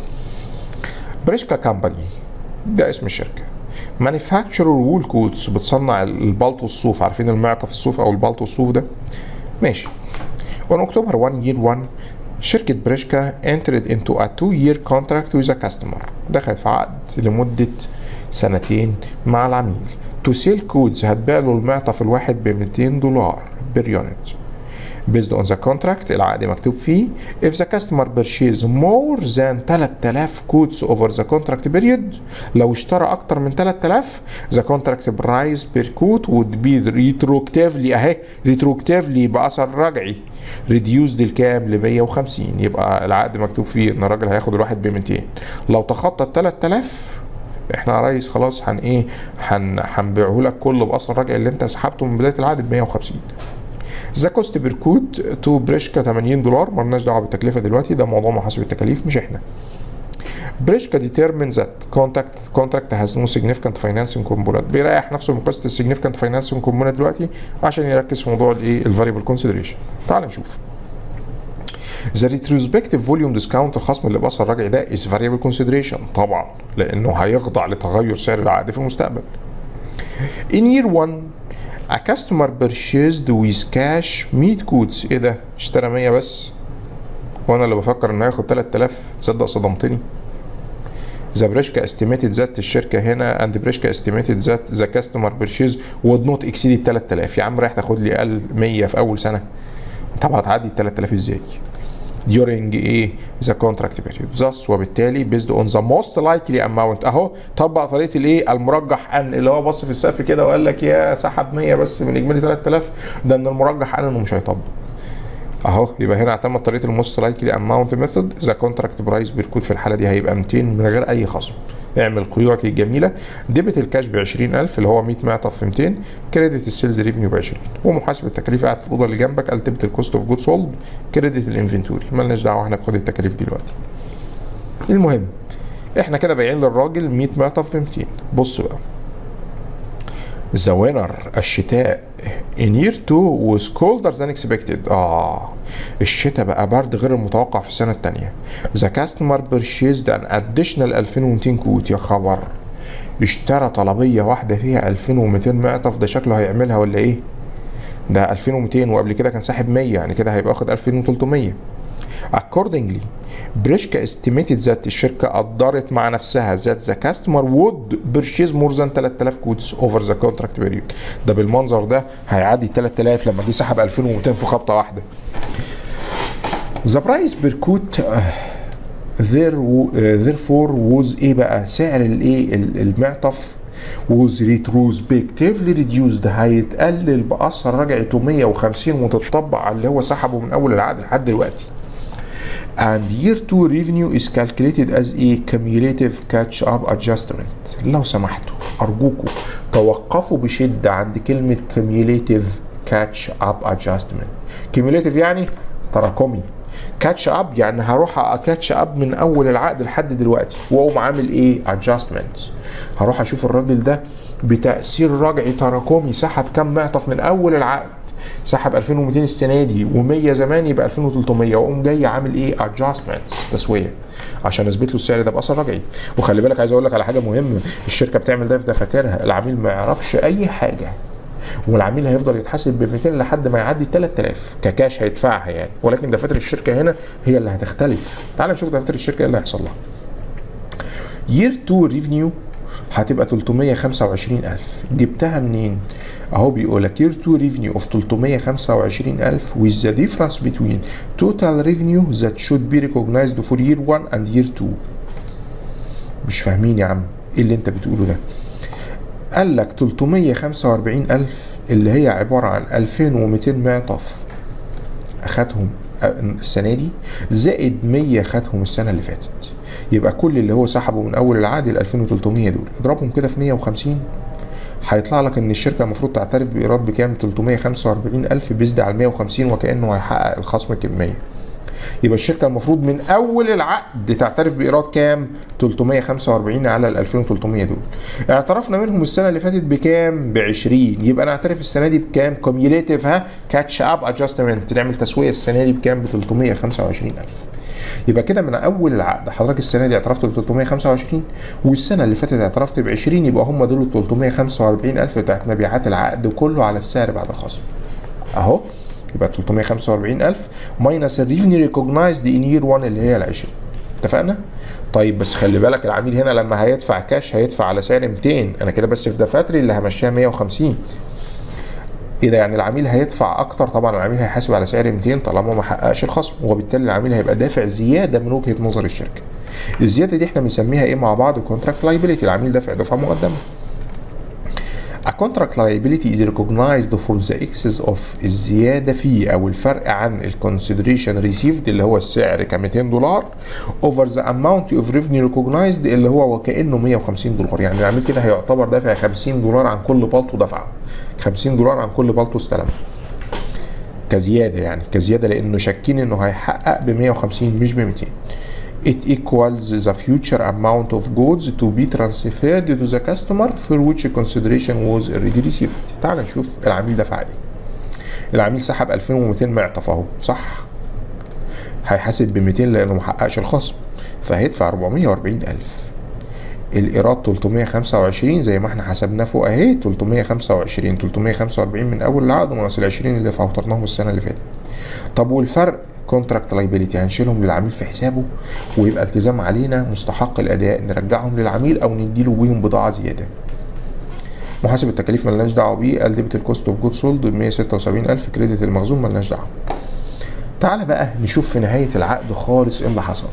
بريشكا كامباني ده اسم الشركه مانيفاكتشرر وول كوتس بتصنع البلطو الصوف عارفين المعطف الصوف او البلطو الصوف ده ماشي on October 1 year 1 شركة بريشكا entered into a two year contract with a customer دخلت في عقد لمدة سنتين مع العميل to sell codes هتبيع له المعطف الواحد ب 200 دولار بير يونت based on the contract العقد مكتوب فيه if the customer purchase more than 3000 codes over the contract period لو اشترى اكتر من 3000 the contract price per code would be retroactively اهي retroactively باثر رجعي reduced الكام ل 150 يبقى العقد مكتوب فيه ان الراجل هياخد الواحد ب 200 لو تخطى ال 3000 احنا يا ريس خلاص هن ايه هن هنبيعه لك كله باثر رجعي اللي انت سحبته من بدايه العقد ب 150 ذا كوست بير كود تو بريشكا 80 دولار مالناش دعوه بالتكلفه دلوقتي ده موضوع محاسب التكاليف مش احنا بريشكا determines that contract contract has no significant financing component بيريح نفسه من قصه السيجنفكانت financing component دلوقتي عشان يركز في موضوع الايه الفاريبل كونسيدريشن تعال نشوف ذا retrospective فوليوم ديسكاونت الخصم اللي باثر الراجع ده is variable consideration طبعا لانه هيخضع لتغير سعر العقد في المستقبل in year 1 A customer purchased with cash 100 كودز ايه ده اشترى 100 بس وانا اللي بفكر انه هياخد 3000 تصدق صدمتني ذا بريشكا استيميتد ذات الشركه هنا اند بريشكا استيميتد ذات ذا كاستمر بيرشيز وود نوت اكسيد 3000 يا عم رايح تاخد لي اقل 100 في اول سنه طب هتعدي ال 3000 ازاي؟ during ايه the contract period thus وبالتالي based on the most likely amount اهو طبق طريقه الايه المرجح ان اللي هو بص في السقف كده وقال لك يا سحب 100 بس من اجمالي 3000 ده ان المرجح قال انه مش هيطبق اهو يبقى هنا اعتمد طريقه الموست لايكلي اماونت ميثود ذا كونتراكت برايس بيركود في الحاله دي هيبقى 200 من غير اي خصم اعمل قيودك الجميله ديبت الكاش ب 20000 اللي هو 100 معطف في 200 كريدت السيلز ريفنيو ب 20 ومحاسب التكاليف قاعد في الاوضه اللي جنبك قال ديبت الكوست اوف جود سولد كريدت الانفنتوري مالناش دعوه احنا بخد التكاليف دلوقتي المهم احنا كده بايعين للراجل 100 معطف في 200 بص بقى ذا وينر الشتاء in year 2 was colder than expected اه الشتاء بقى برد غير المتوقع في السنة التانية the customer purchased an additional 2200 كوت يا خبر اشترى طلبية واحدة فيها 2200 معطف ده شكله هيعملها ولا ايه ده 2200 وقبل كده كان ساحب 100 يعني كده هيبقى واخد 2300 accordingly بريشكا estimated ذات الشركة قدرت مع نفسها ذات the customer would purchase more than 3000 كوتس over the contract period ده بالمنظر ده هيعدي 3000 لما جه سحب 2200 في خبطة واحدة the price per quote uh, there uh, therefore was ايه بقى سعر الايه المعطف was retrospectively reduced هيتقلل باثر رجعي 150 وتطبق على اللي هو سحبه من اول العقد لحد دلوقتي and year 2 revenue is calculated as a cumulative catch up adjustment لو سمحتوا ارجوكم توقفوا بشده عند كلمه cumulative catch up adjustment cumulative يعني تراكمي كاتش اب يعني هروح اكاتش اب من اول العقد لحد دلوقتي واقوم عامل ايه ادجستمنت هروح اشوف الراجل ده بتاثير رجعي تراكمي سحب كام معطف من اول العقد سحب 2200 السنه دي و100 زمان يبقى 2300 واقوم جاي عامل ايه ادجستمنت تسويه عشان اثبت له السعر ده باثر رجعي وخلي بالك عايز اقول لك على حاجه مهمه الشركه بتعمل ده في دفاترها العميل ما يعرفش اي حاجه والعميل هيفضل يتحاسب ب 200 لحد ما يعدي 3000 ككاش هيدفعها يعني ولكن دفاتر الشركه هنا هي اللي هتختلف تعال نشوف دفاتر الشركه ايه اللي هيحصل لها يير 2 ريفينيو هتبقى 325000 جبتها منين؟ اهو بيقول لك year 2 revenue of 325000 with the difference between total revenue that should be recognized for year 1 and year 2 مش فاهمين يا عم ايه اللي انت بتقوله ده قال لك 345000 اللي هي عبارة عن 2200 معطف اخدهم السنة دي زائد 100 خدهم السنة اللي فاتت يبقى كل اللي هو سحبه من اول العقد ال 2300 دول اضربهم كده في 150 هيطلع لك ان الشركه المفروض تعترف بايراد بكام 345 الف بيزد على 150 وكانه هيحقق الخصم كميه يبقى الشركه المفروض من اول العقد تعترف بايراد كام 345 على ال 2300 دول اعترفنا منهم السنه اللي فاتت بكام ب 20 يبقى نعترف السنه دي بكام كوميوليتيف ها كاتش اب ادجستمنت نعمل تسويه السنه دي بكام ب 325000 يبقى كده من اول العقد حضرتك السنه دي اعترفت ب 325 والسنه اللي فاتت اعترفت ب 20 يبقى هم دول ال 345000 بتاعت مبيعات العقد كله على السعر بعد الخصم اهو يبقى 345000 ماينس الريفني ريكوجنايزد ان يير 1 اللي هي ال 20 اتفقنا؟ طيب بس خلي بالك العميل هنا لما هيدفع كاش هيدفع على سعر 200 انا كده بس في دفاتري اللي همشيها 150 ايه ده يعني العميل هيدفع اكتر طبعا العميل هيحاسب على سعر 200 طالما ما حققش الخصم وبالتالي العميل هيبقى دافع زياده من وجهه نظر الشركه الزياده دي احنا بنسميها ايه مع بعض كونتراكت لايبيليتي العميل دافع دفعه مقدمه A contract liability is recognized for the excess of الزيادة فيه أو الفرق عن ال consideration received اللي هو السعر ك 200 دولار over the amount of revenue recognized اللي هو وكأنه 150 دولار يعني العميل كده هيعتبر دافع 50 دولار عن كل بلطو دفعه 50 دولار عن كل بلطو استلمه كزيادة يعني كزيادة لأنه شاكين إنه هيحقق ب 150 مش ب 200 it equals the future amount of goods to be transferred to the customer for which consideration was already received تعال نشوف العميل دفع ايه العميل سحب 2200 معطف اهو صح هيحاسب ب 200 لانه ما حققش الخصم فهيدفع 440000 الايراد 325 زي ما احنا حسبناه فوق اهي 325 345 من اول العقد ناقص ال 20 اللي فوترناهم السنه اللي فاتت طب والفرق كونتراكت لايبيليتي هنشيلهم للعميل في حسابه ويبقى التزام علينا مستحق الاداء نرجعهم للعميل او نديله بيهم بضاعه زياده محاسب التكاليف ملناش دعوه بيه قال ديبت الكوست اوف جود سولد 176000 كريدت المخزون ملناش دعوه تعالى بقى نشوف في نهايه العقد خالص ايه اللي حصل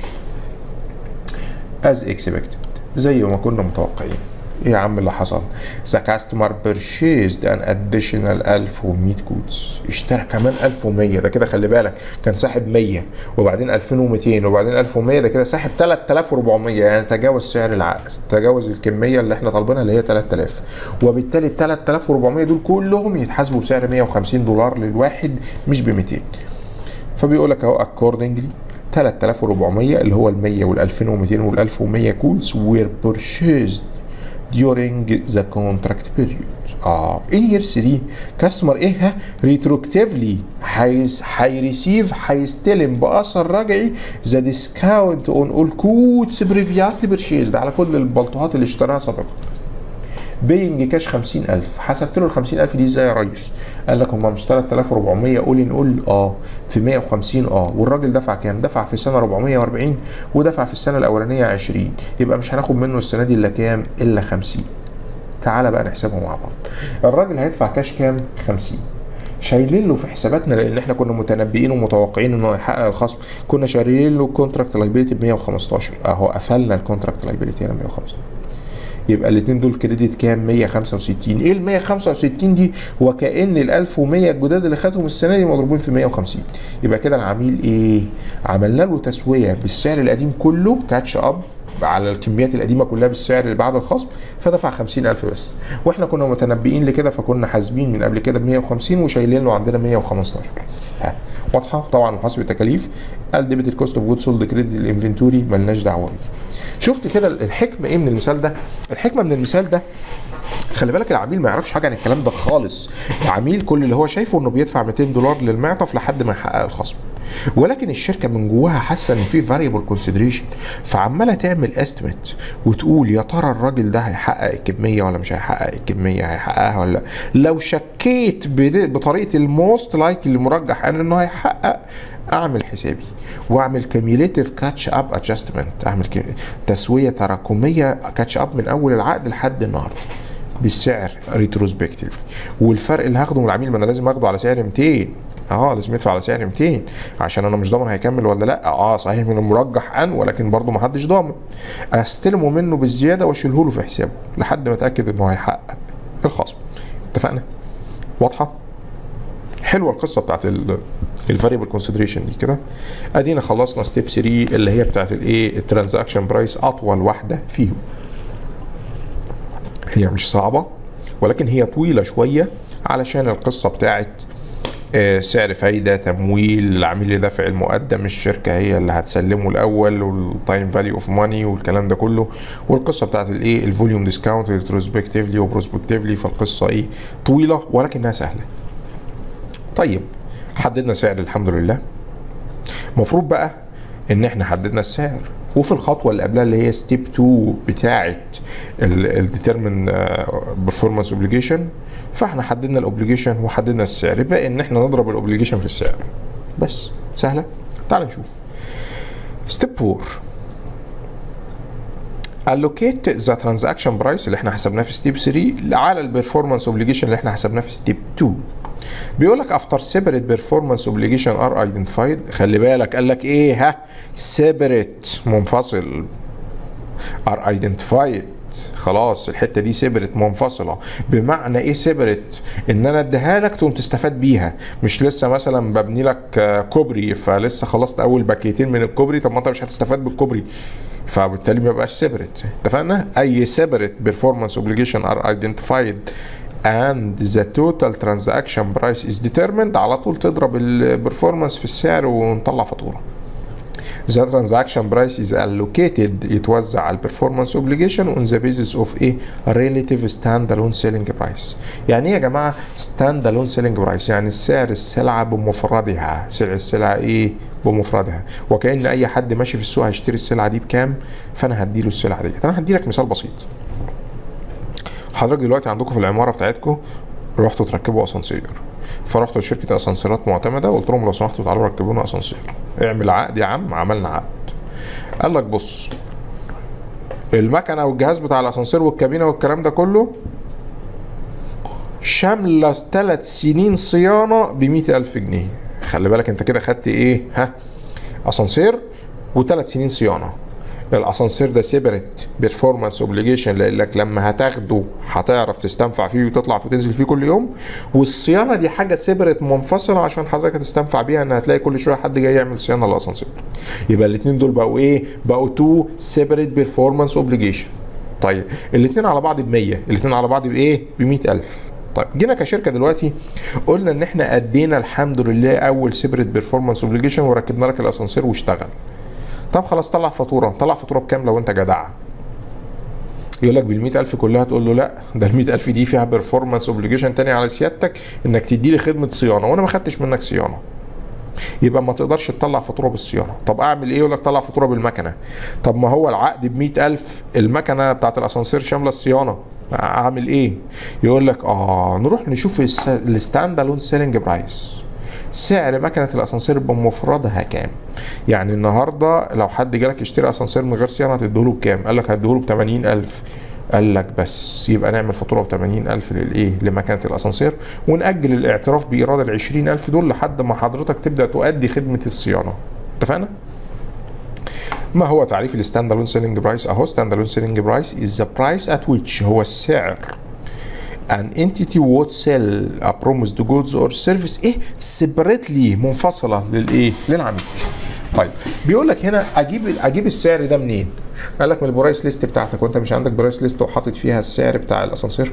از اكسبكتد زي ما كنا متوقعين ايه يا عم اللي حصل ذا كاستمر purchased an additional 1100 كودز اشترى كمان 1100 ده كده خلي بالك كان ساحب 100 وبعدين 2200 وبعدين 1100 ده كده ساحب 3400 يعني تجاوز سعر العقد تجاوز الكميه اللي احنا طالبينها اللي هي 3000 وبالتالي ال 3400 دول كلهم يتحاسبوا بسعر 150 دولار للواحد مش ب 200 فبيقول لك اهو accordingly 3400 اللي هو ال 100 وال 2200 وال 1100 كودز were purchased during the contract period اه in year 3 كاستمر ايه ها ريتروكتيفلي هيس هيريسيف هيستلم باثر رجعي ذا ديسكاونت اون اول كودز بريفياسلي بيرشيزد على كل البلطوهات اللي اشتراها سابقا بينج كاش 50000 حسبت له ال 50000 دي ازاي يا ريس؟ قال لك هم مش 3400 قول نقول اه في 150 اه والراجل دفع كام؟ دفع في السنه 440 ودفع في السنه الاولانيه 20 يبقى مش هناخد منه السنه دي الا كام؟ الا 50 تعالى بقى نحسبها مع بعض الراجل هيدفع كاش كام؟ 50 شايلين له في حساباتنا لان احنا كنا متنبئين ومتوقعين انه هيحقق الخصم كنا شايلين له كونتراكت لايبيلتي ب 115 اهو قفلنا الكونتراكت لايبيلتي هنا 115 يبقى الاثنين دول كريدت كام 165 ايه ال 165 دي وكأن ال 1100 الجداد اللي خدهم السنه دي مضروبين في 150 يبقى كده العميل ايه عملنا له تسويه بالسعر القديم كله كاتش اب على الكميات القديمه كلها بالسعر اللي بعد الخصم فدفع 50000 بس واحنا كنا متنبئين لكده فكنا حاسبين من قبل كده ب 150 وشايلين له عندنا 115 ها واضحه طبعا محاسب التكاليف قال ديبت الكوست اوف جود سولد كريدت الانفنتوري ملناش دعوه بيه شفت كده الحكمه ايه من المثال ده الحكمه من المثال ده خلي بالك العميل ما يعرفش حاجه عن الكلام ده خالص العميل كل اللي هو شايفه انه بيدفع 200 دولار للمعطف لحد ما يحقق الخصم ولكن الشركه من جواها حاسه ان في فاريبل كونسيدريشن فعماله تعمل استيميت وتقول يا ترى الراجل ده هيحقق الكميه ولا مش هيحقق الكميه هيحققها ولا لا لو شكيت بد- بطريقه الموست لايك اللي مرجح انا انه هيحقق اعمل حسابي واعمل كيميوليتيف كاتش اب ادجستمنت اعمل ك- تسويه تراكميه كاتش اب من اول العقد لحد النهارده بالسعر ريتروسبكتيف والفرق اللي هاخده من العميل ما انا لازم اخده على سعر 200 اه لازم يدفع على سعر 200 عشان انا مش ضامن هيكمل ولا لا اه صحيح من المرجح ان ولكن برضه ما حدش ضامن استلمه منه بالزياده واشيله له في حسابه لحد ما اتاكد انه هيحقق الخصم اتفقنا واضحه حلوه القصه بتاعت الفاريبل كونسيدريشن دي كده ادينا خلصنا ستيب 3 اللي هي بتاعت الايه الترانزاكشن برايس اطول واحده فيهم هي مش صعبه ولكن هي طويله شويه علشان القصه بتاعت آه، سعر فايده تمويل العميل اللي دافع المقدم الشركه هي اللي هتسلمه الاول والتايم فاليو اوف ماني والكلام ده كله والقصه بتاعت الايه الفوليوم ديسكاونت ريتروسبكتيفلي وبروسبكتيفلي فالقصه ايه طويله ولكنها سهله طيب حددنا سعر الحمد لله المفروض بقى ان احنا حددنا السعر وفي الخطوه اللي قبلها اللي هي ستيب 2 بتاعه الديترمن بيرفورمانس اوبليجيشن فاحنا حددنا الاوبليجيشن وحددنا السعر يبقى ان احنا نضرب الاوبليجيشن في السعر بس سهله تعال نشوف ستيب 4 allocate the transaction price اللي احنا حسبناه في ستيب 3 على البرفورمانس اوبليجيشن اللي احنا حسبناه في ستيب 2 بيقول لك افتر سيبريت بيرفورمانس اوبليجيشن ار ايدنتيفايد خلي بالك قال لك ايه ها سيبريت منفصل ار ايدنتيفايد خلاص الحته دي سيبريت منفصله بمعنى ايه سيبريت ان انا اديها لك تقوم تستفاد بيها مش لسه مثلا ببني لك آه، كوبري فلسه خلصت اول باكيتين من الكوبري طب ما انت مش هتستفاد بالكوبري فبالتالي ما يبقاش سيبريت اتفقنا اي سيبريت بيرفورمانس اوبليجيشن ار ايدنتيفايد and the total transaction price is determined على طول تضرب البرفورمانس في السعر ونطلع فاتوره The transaction price is allocated يتوزع على البرفورمانس obligation on the basis of a relative standalone selling price. يعني ايه يا جماعه standalone selling price؟ يعني السعر السلعه بمفردها، سعر السلعه ايه؟ بمفردها، وكأن اي حد ماشي في السوق هيشتري السلعه دي بكام؟ فانا هديله السلعه دي. انا هدي لك مثال بسيط. حضرتك دلوقتي عندكم في العماره بتاعتكم رحتوا تركبوا اسانسير فرحتوا لشركه اسانسيرات معتمده قلت لهم لو سمحتوا تعالوا ركبوا لنا اسانسير اعمل عقد يا عم عملنا عقد قال لك بص المكنه والجهاز بتاع الاسانسير والكابينه والكلام ده كله شامله ثلاث سنين صيانه ب ألف جنيه خلي بالك انت كده خدت ايه ها اسانسير وثلاث سنين صيانه الاسانسير ده سيبريت بيرفورمانس اوبليجيشن لان لك لما هتاخده هتعرف تستنفع فيه وتطلع فيه وتنزل فيه كل يوم والصيانه دي حاجه سيبريت منفصله عشان حضرتك هتستنفع بيها ان هتلاقي كل شويه حد جاي يعمل صيانه للاسانسير يبقى الاثنين دول بقوا ايه بقوا تو سيبريت بيرفورمانس اوبليجيشن طيب الاثنين على بعض ب 100 الاثنين على بعض بايه ب 100000 طيب جينا كشركه دلوقتي قلنا ان احنا ادينا الحمد لله اول سيبريت بيرفورمانس اوبليجيشن وركبنا لك الاسانسير واشتغل طب خلاص طلع فاتوره طلع فاتوره بكام لو انت جدع يقول لك بال ألف كلها تقول له لا ده ال ألف دي فيها بيرفورمانس اوبليجيشن تاني على سيادتك انك تدي لي خدمه صيانه وانا ما خدتش منك صيانه يبقى ما تقدرش تطلع فاتوره بالصيانه طب اعمل ايه يقول لك طلع فاتوره بالمكنه طب ما هو العقد ب ألف المكنه بتاعت الاسانسير شامله الصيانه اعمل ايه يقول لك اه نروح نشوف الستاند الون سيلينج برايس سعر مكنه الاسانسير بمفردها كام يعني النهارده لو حد جالك يشتري اسانسير من غير صيانه هتديهوله بكام قال لك هديهوله ب 80000 قال لك بس يبقى نعمل فاتوره ب 80000 للايه لمكنه الاسانسير ونأجل الاعتراف بإيراد ال 20000 دول لحد ما حضرتك تبدأ تؤدي خدمة الصيانة اتفقنا؟ ما هو تعريف الستاند الون سيلينج برايس اهو ستاند الون سيلينج برايس از ذا برايس ات ويتش هو السعر an entity would sell a promised goods or service ايه separately منفصله للايه للعميل طيب بيقول لك هنا اجيب اجيب السعر ده منين قال لك من البرايس ليست بتاعتك وانت مش عندك برايس ليست وحاطط فيها السعر بتاع الاسانسير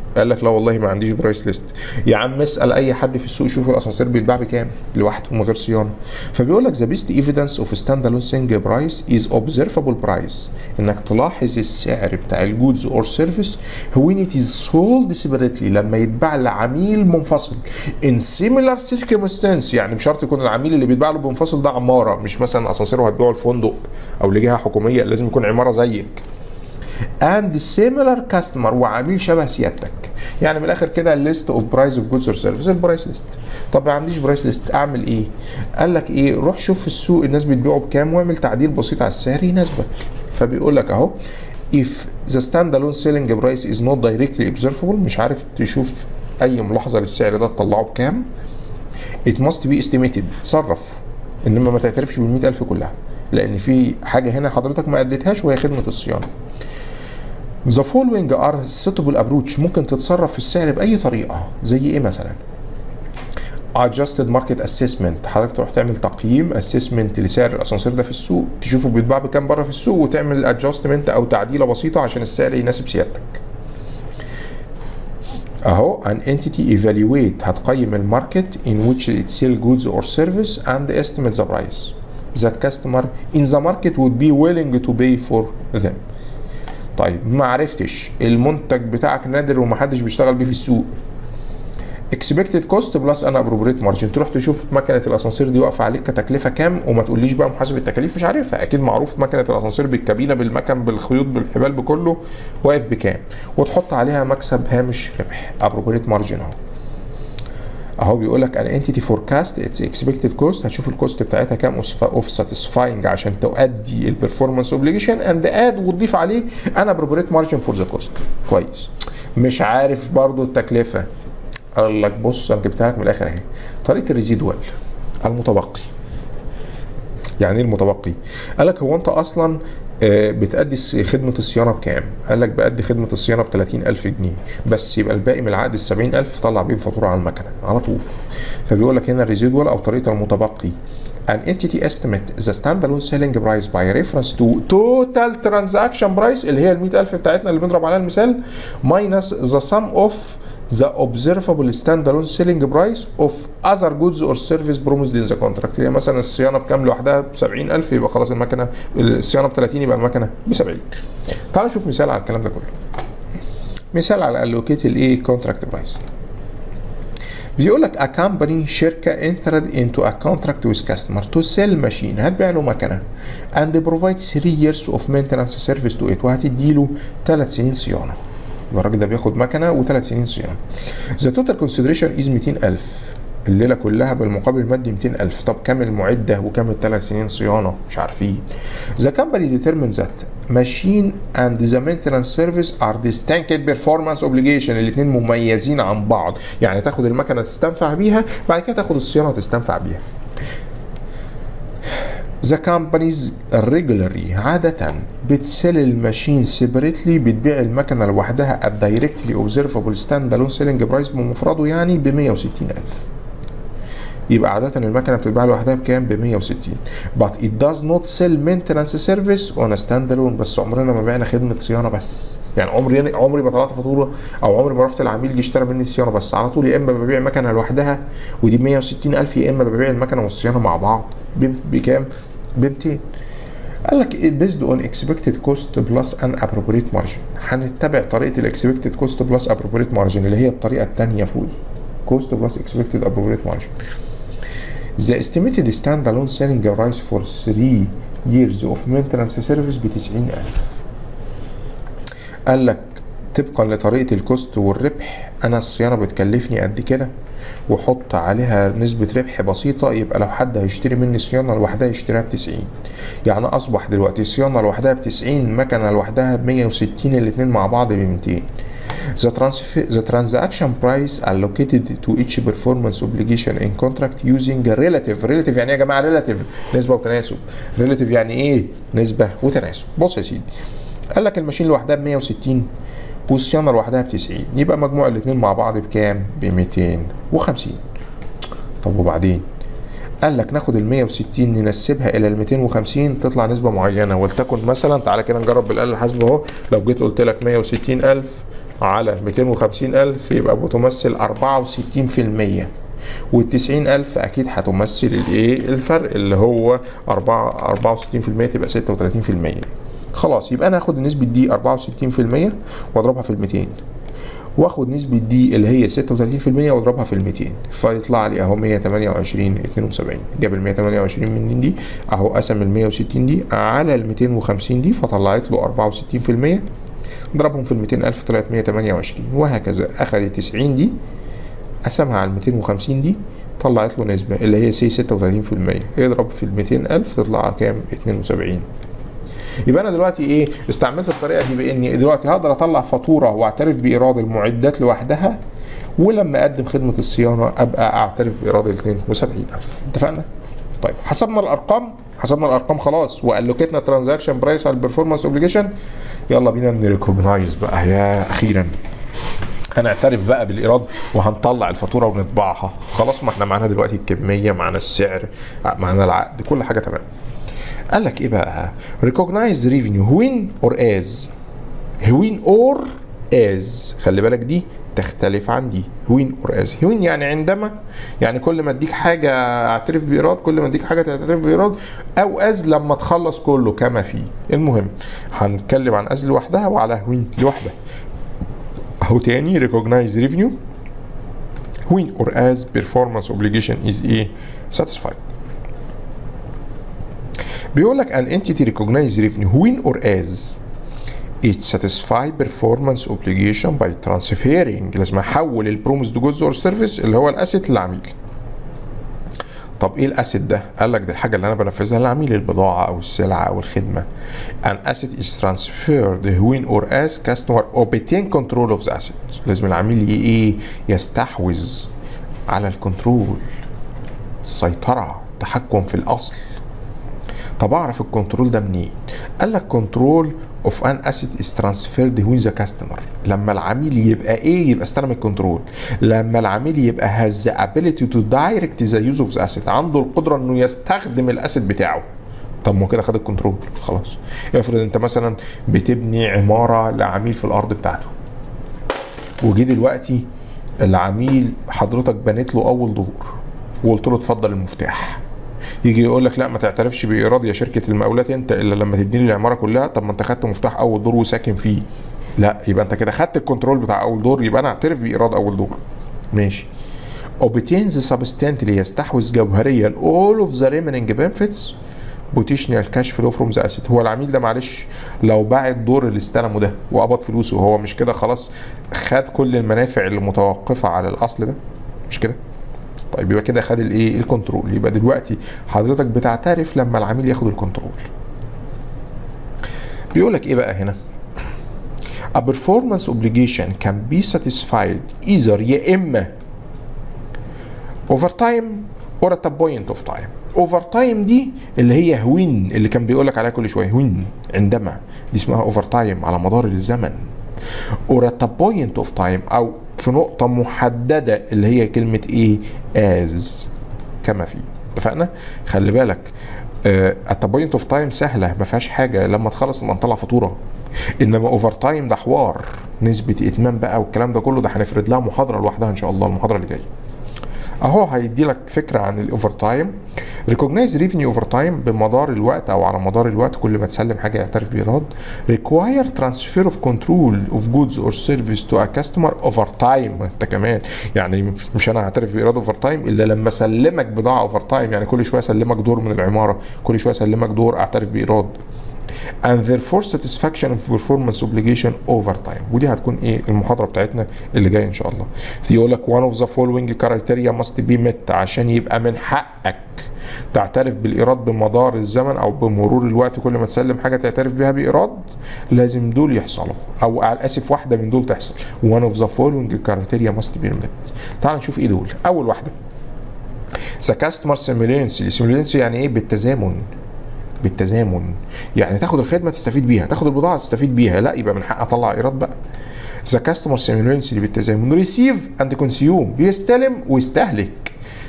قال لك لا والله ما عنديش برايس ليست يا عم اسال اي حد في السوق شوف الاسانسير بيتباع بكام لوحده من غير صيانه فبيقول لك ذا بيست ايفيدنس اوف ستاند الون سنجل برايس از اوبزرفابل برايس انك تلاحظ السعر بتاع الجودز اور سيرفيس وين ات از سولد سيبريتلي لما يتباع لعميل منفصل ان سيميلار سيركمستانس يعني بشرط يكون العميل اللي بيتباع له منفصل ده عماره مش مثلا اسانسير هتبيعه الفندق او لجهه حكوميه لازم يكون عماره زيك اند سيميلار كاستمر وعميل شبه سيادتك يعني من الاخر كده الليست اوف برايس اوف جودز اور سيرفيس البرايس ليست طب ما عنديش برايس ليست اعمل ايه قال لك ايه روح شوف في السوق الناس بتبيعوا بكام واعمل تعديل بسيط على السعر يناسبك فبيقول لك اهو if the standalone selling price is not directly observable مش عارف تشوف اي ملاحظه للسعر ده تطلعه بكام it must be estimated تصرف انما ما تعترفش بال 100000 كلها لان في حاجه هنا حضرتك ما اديتهاش وهي خدمه الصيانه The following are suitable approach ممكن تتصرف في السعر بأي طريقة زي إيه مثلا؟ adjusted market assessment حضرتك تروح تعمل تقييم assessment لسعر الاسانسير ده في السوق تشوفه بيتباع بكام بره في السوق وتعمل adjustment او تعديله بسيطه عشان السعر يناسب سيادتك اهو an entity evaluate هتقيم الماركت in which it sell goods or service and estimate the price that customer in the market would be willing to pay for them طيب ما عرفتش المنتج بتاعك نادر ومحدش بيشتغل بيه في السوق اكسبكتد كوست بلس انا ابروبريت مارجن تروح تشوف مكنه الاسانسير دي واقفه عليك كتكلفه كام وما تقوليش بقى محاسب التكاليف مش عارفها اكيد معروف مكنه الاسانسير بالكابينه بالمكن بالخيوط بالحبال بكله واقف بكام وتحط عليها مكسب هامش ربح ابروبريت مارجن اهو اهو بيقول لك ان انتيتي فوركاست اتس اكسبكتد كوست هتشوف الكوست بتاعتها كام اوف ساتيسفاينج عشان تؤدي البرفورمانس اوبليجيشن اند اد وتضيف عليه انا بروبريت مارجن فور ذا كوست كويس مش عارف برضو التكلفه قال لك بص انا جبتها لك من الاخر اهي طريقه الريزيدوال المتبقي يعني ايه المتبقي؟ قال لك هو انت اصلا بتأدي خدمة الصيانة بكام؟ قال لك بأدي خدمة الصيانة ب 30000 جنيه بس يبقى الباقي من العقد ال 70000 طلع بيهم فاتورة على المكنة على طول فبيقول لك هنا الريزيدوال أو طريقة المتبقي an entity estimate the standalone selling price by reference to total transaction price اللي هي ال 100000 بتاعتنا اللي بنضرب عليها المثال minus the sum of the observable standalone selling price of other goods or service promised in the contract يعني مثلا الصيانه بكام لوحدها ب 70000 يبقى خلاص المكنه الصيانه ب 30 يبقى المكنه ب 70 تعال نشوف مثال على الكلام ده كله مثال على allocate الايه contract price بيقول لك a company شركة entered into a contract with customer to sell machine هتبيع له مكنة and provide 3 years of maintenance service to it وهتدي له 3 سنين صيانة يبقى الراجل ده بياخد مكنه وثلاث سنين صيانه. ذا توتال كونسيدريشن از 200000 الليله كلها بالمقابل المادي 200000 طب كام المعده وكام الثلاث سنين صيانه مش عارفين. ذا كمباني ديترمين ذات ماشين اند ذا مينتنس سيرفيس ار ديستانكد بيرفورمانس اوبليجيشن الاثنين مميزين عن بعض يعني تاخد المكنه تستنفع بيها بعد كده تاخد الصيانه تستنفع بيها. ذا كامبانيز ريجولاري عادة بتسيل الماشين سيبريتلي بتبيع المكنة لوحدها الدايركتلي اوبزرفبل ستاند الون سيلينج برايس بمفرده يعني ب 160 ألف يبقى عادة المكنة بتتباع لوحدها بكام؟ ب 160 but it does not sell maintenance service on a standalone بس عمرنا ما بعنا خدمة صيانة بس يعني عمري عمري ما طلعت فاتورة أو عمري ما رحت العميل جه اشترى مني الصيانة بس على طول يا إما ببيع مكنة لوحدها ودي ب 160 ألف يا إما ببيع المكنة والصيانة مع بعض بكام؟ ب 200 قال لك بيزد اون اكسبكتد كوست بلس ان ابروبريت مارجن هنتبع طريقه الاكسبكتد كوست بلس ابروبريت مارجن اللي هي الطريقه الثانيه فوق دي كوست بلس اكسبكتد ابروبريت مارجن The estimated standalone selling price for 3 years of maintenance service ب 90000 قال لك طبقا لطريقة الكوست والربح أنا الصيانة بتكلفني قد كده وحط عليها نسبة ربح بسيطة يبقى لو حد هيشتري مني صيانة لوحدها يشتريها ب 90 يعني أصبح دلوقتي صيانة لوحدها ب 90 مكنة لوحدها ب 160 الاتنين مع بعض ب 200 The, the transaction price allocated to each performance obligation in contract using relative relative يعني ايه يا جماعه relative نسبه وتناسب relative يعني ايه نسبه وتناسب بص يا سيدي قال لك الماشين لوحدها ب 160 والصيانه لوحدها ب 90 يبقى مجموع الاثنين مع بعض بكام؟ ب 250 طب وبعدين قال لك ناخد ال 160 ننسبها الى ال 250 تطلع نسبه معينه ولتكن مثلا تعالى كده نجرب بالاله الحاسبه اهو لو جيت قلت لك 160000 على 250000 يبقى بتمثل 64% وال 90000 اكيد هتمثل الايه الفرق اللي هو 4 64% تبقى 36% خلاص يبقى انا هاخد نسبه دي 64% واضربها في ال 200 واخد نسبة دي اللي هي 36% واضربها في ال 200 فيطلع لي اهو 128 72 جاب ال 128 من دي اهو قسم ال 160 دي على ال 250 دي فطلعت له 64% ضربهم في ال 200000 طلعت 128 وهكذا اخد ال 90 دي قسمها على ال 250 دي طلعت له نسبة اللي هي سي 36% اضرب في ال 200000 تطلع كام 72 يبقى انا دلوقتي ايه استعملت الطريقه دي باني دلوقتي هقدر اطلع فاتوره واعترف بايراد المعدات لوحدها ولما اقدم خدمه الصيانه ابقى اعترف بايراد ال 72000 اتفقنا؟ طيب حسبنا الارقام حسبنا الارقام خلاص والوكيتنا ترانزاكشن برايس على البرفورمانس اوبليجيشن يلا بينا نريكوجنايز بقى يا اخيرا هنعترف بقى بالايراد وهنطلع الفاتوره ونطبعها خلاص ما احنا معانا دلوقتي الكميه معانا السعر معانا العقد كل حاجه تمام قال لك ايه بقى recognize revenue when or as when or as خلي بالك دي تختلف عن دي وين اور از وين يعني عندما يعني كل ما اديك حاجه اعترف بايراد كل ما اديك حاجه تعترف بايراد او از لما تخلص كله كما فيه المهم هنتكلم عن از لوحدها وعلى وين لوحدها اهو تاني recognize revenue when or as performance obligation is a satisfied بيقول لك an entity recognize revenue when or as it satisfy performance obligation by transferring لازم احول البروميس تو جودز اور سيرفيس اللي هو الاسيت للعميل طب ايه الاسيت ده؟ قال لك دي الحاجه اللي انا بنفذها للعميل البضاعه او السلعه او الخدمه. An asset is transferred when or as customer obtain control of the asset. لازم العميل ايه؟ يستحوذ على الكنترول السيطره تحكم في الاصل طب اعرف الكنترول ده منين؟ قال لك كنترول اوف ان اسيت از ترانسفيرد وين ذا كاستمر لما العميل يبقى ايه يبقى استلم الكنترول لما العميل يبقى هاز ذا ابيليتي تو دايركت ذا يوز اوف ذا اسيت عنده القدره انه يستخدم الاسيت بتاعه طب ما كده خد الكنترول خلاص افرض انت مثلا بتبني عماره لعميل في الارض بتاعته وجي دلوقتي العميل حضرتك بنيت له اول دور وقلت له اتفضل المفتاح يجي يقول لك لا ما تعترفش بايراد يا شركه المقاولات انت الا لما تبني لي العماره كلها طب ما انت خدت مفتاح اول دور وساكن فيه لا يبقى انت كده خدت الكنترول بتاع اول دور يبقى انا اعترف بايراد اول دور ماشي obtains substantially يستحوذ جوهريا all of the remaining benefits بوتيشنال كاش فلو فروم ذا اسيت هو العميل ده معلش لو باع الدور اللي استلمه ده وقبض فلوسه هو مش كده خلاص خد كل المنافع اللي متوقفه على الاصل ده مش كده طيب يبقى كده خد الايه الكنترول يبقى دلوقتي حضرتك بتعترف لما العميل ياخد الكنترول بيقول لك ايه بقى هنا A performance obligation can be satisfied either يا اما over time or at a point of time اوفر تايم دي اللي هي وين اللي كان بيقول لك عليها كل شويه وين عندما دي اسمها اوفر تايم على مدار الزمن or at a point of time او في نقطة محددة اللي هي كلمة ايه as كما في اتفقنا خلي بالك ات بوينت اوف تايم سهلة ما فيهاش حاجة لما تخلص لما نطلع فاتورة انما اوفر تايم ده حوار نسبة اتمام بقى والكلام ده كله ده هنفرد لها محاضرة لوحدها ان شاء الله المحاضرة اللي جاية اهو هيدي لك فكره عن الاوفر تايم ريكوجنايز ريفينيو اوفر تايم بمدار الوقت او على مدار الوقت كل ما تسلم حاجه يعترف بايراد ريكواير ترانسفير اوف كنترول اوف جودز اور سيرفيس تو ا كاستمر اوفر تايم انت كمان يعني مش انا هعترف بايراد اوفر تايم الا لما اسلمك بضاعه اوفر تايم يعني كل شويه اسلمك دور من العماره كل شويه اسلمك دور اعترف بايراد and therefore satisfaction of performance obligation over time ودي هتكون ايه المحاضره بتاعتنا اللي جايه ان شاء الله يقول لك one of the following criteria must be met عشان يبقى من حقك تعترف بالايراد بمدار الزمن او بمرور الوقت كل ما تسلم حاجه تعترف بها بايراد لازم دول يحصلوا او اسف واحده من دول تحصل one of the following criteria must be met تعال نشوف ايه دول اول واحده the customer simultaneously simultaneously يعني ايه بالتزامن بالتزامن يعني تاخد الخدمه تستفيد بيها تاخد البضاعه تستفيد بيها لا يبقى من حق اطلع ايراد بقى ذا كاستمر سيميلينسلي بالتزامن ريسيف اند كونسيوم بيستلم ويستهلك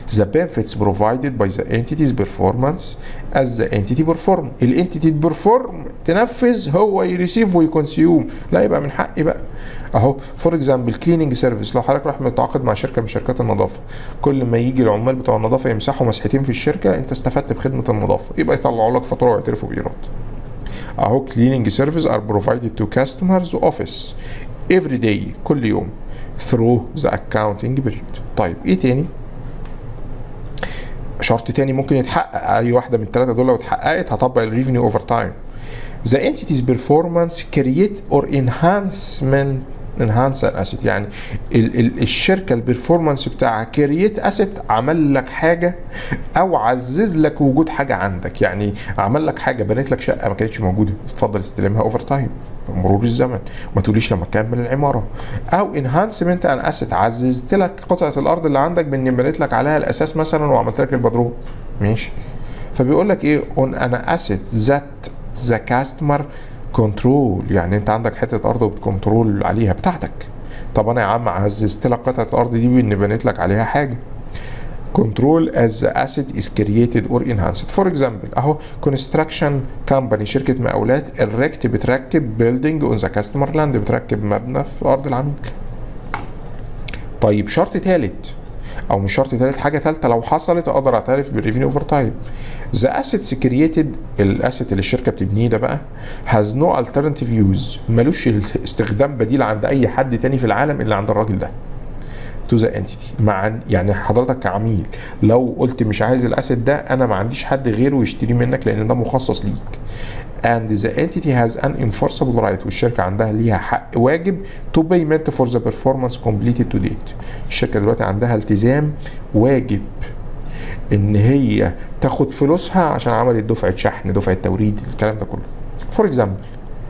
the benefits provided by the entity's performance as the entity perform الانتيتي perform تنفذ هو يريسيف ويكونسيوم لا يبقى من حقي بقى اهو فور اكزامبل كليننج سيرفيس لو حضرتك راح متعاقد مع شركه من شركات النظافه كل ما يجي العمال بتوع النظافه يمسحوا مسحتين في الشركه انت استفدت بخدمه النظافه يبقى يطلعوا لك فاتوره ويعترفوا بايراد اهو cleaning service are provided to customers office every day كل يوم through the accounting period طيب ايه تاني شرط تاني ممكن يتحقق اي واحده من الثلاثه دول لو اتحققت هطبق الريفينيو اوفر تايم the entity's performance create or enhancement enhance an asset يعني ال ال الشركه البرفورمانس بتاعها كرييت اسيت عمل لك حاجه او عزز لك وجود حاجه عندك يعني عمل لك حاجه بنيت لك شقه ما كانتش موجوده اتفضل استلمها اوفر تايم مرور الزمن ما تقوليش لما تكمل العماره او انهانسمنت ان اسيت عززت لك قطعه الارض اللي عندك بان بنيت لك عليها الاساس مثلا وعملت لك البدروم ماشي فبيقول لك ايه اون انا اسيت ذات ذا كاستمر كنترول يعني انت عندك حته ارض وبتكنترول عليها بتاعتك طب انا يا عم عززت لك قطعه الارض دي بان بنيت لك عليها حاجه control as the asset is created or enhanced for example اهو construction company شركة مقاولات erect بتركب building on the customer land بتركب مبنى في أرض العميل طيب شرط ثالث او مش شرط ثالث حاجه ثالثه لو حصلت اقدر اعترف بالريفينيو اوفر تايم ذا اسيتس كرييتد الاسيت اللي الشركه بتبنيه ده بقى هاز نو الترناتيف يوز ملوش استخدام بديل عند اي حد تاني في العالم الا عند الراجل ده تو ذا انتيتي مع يعني حضرتك كعميل لو قلت مش عايز الاسيت ده انا ما عنديش حد غيره يشتريه منك لان ده مخصص ليك and the entity has an enforceable right والشركة عندها ليها حق واجب to payment for the performance completed to date الشركة دلوقتي عندها التزام واجب ان هي تاخد فلوسها عشان عملت دفعة شحن دفعة توريد الكلام ده كله for example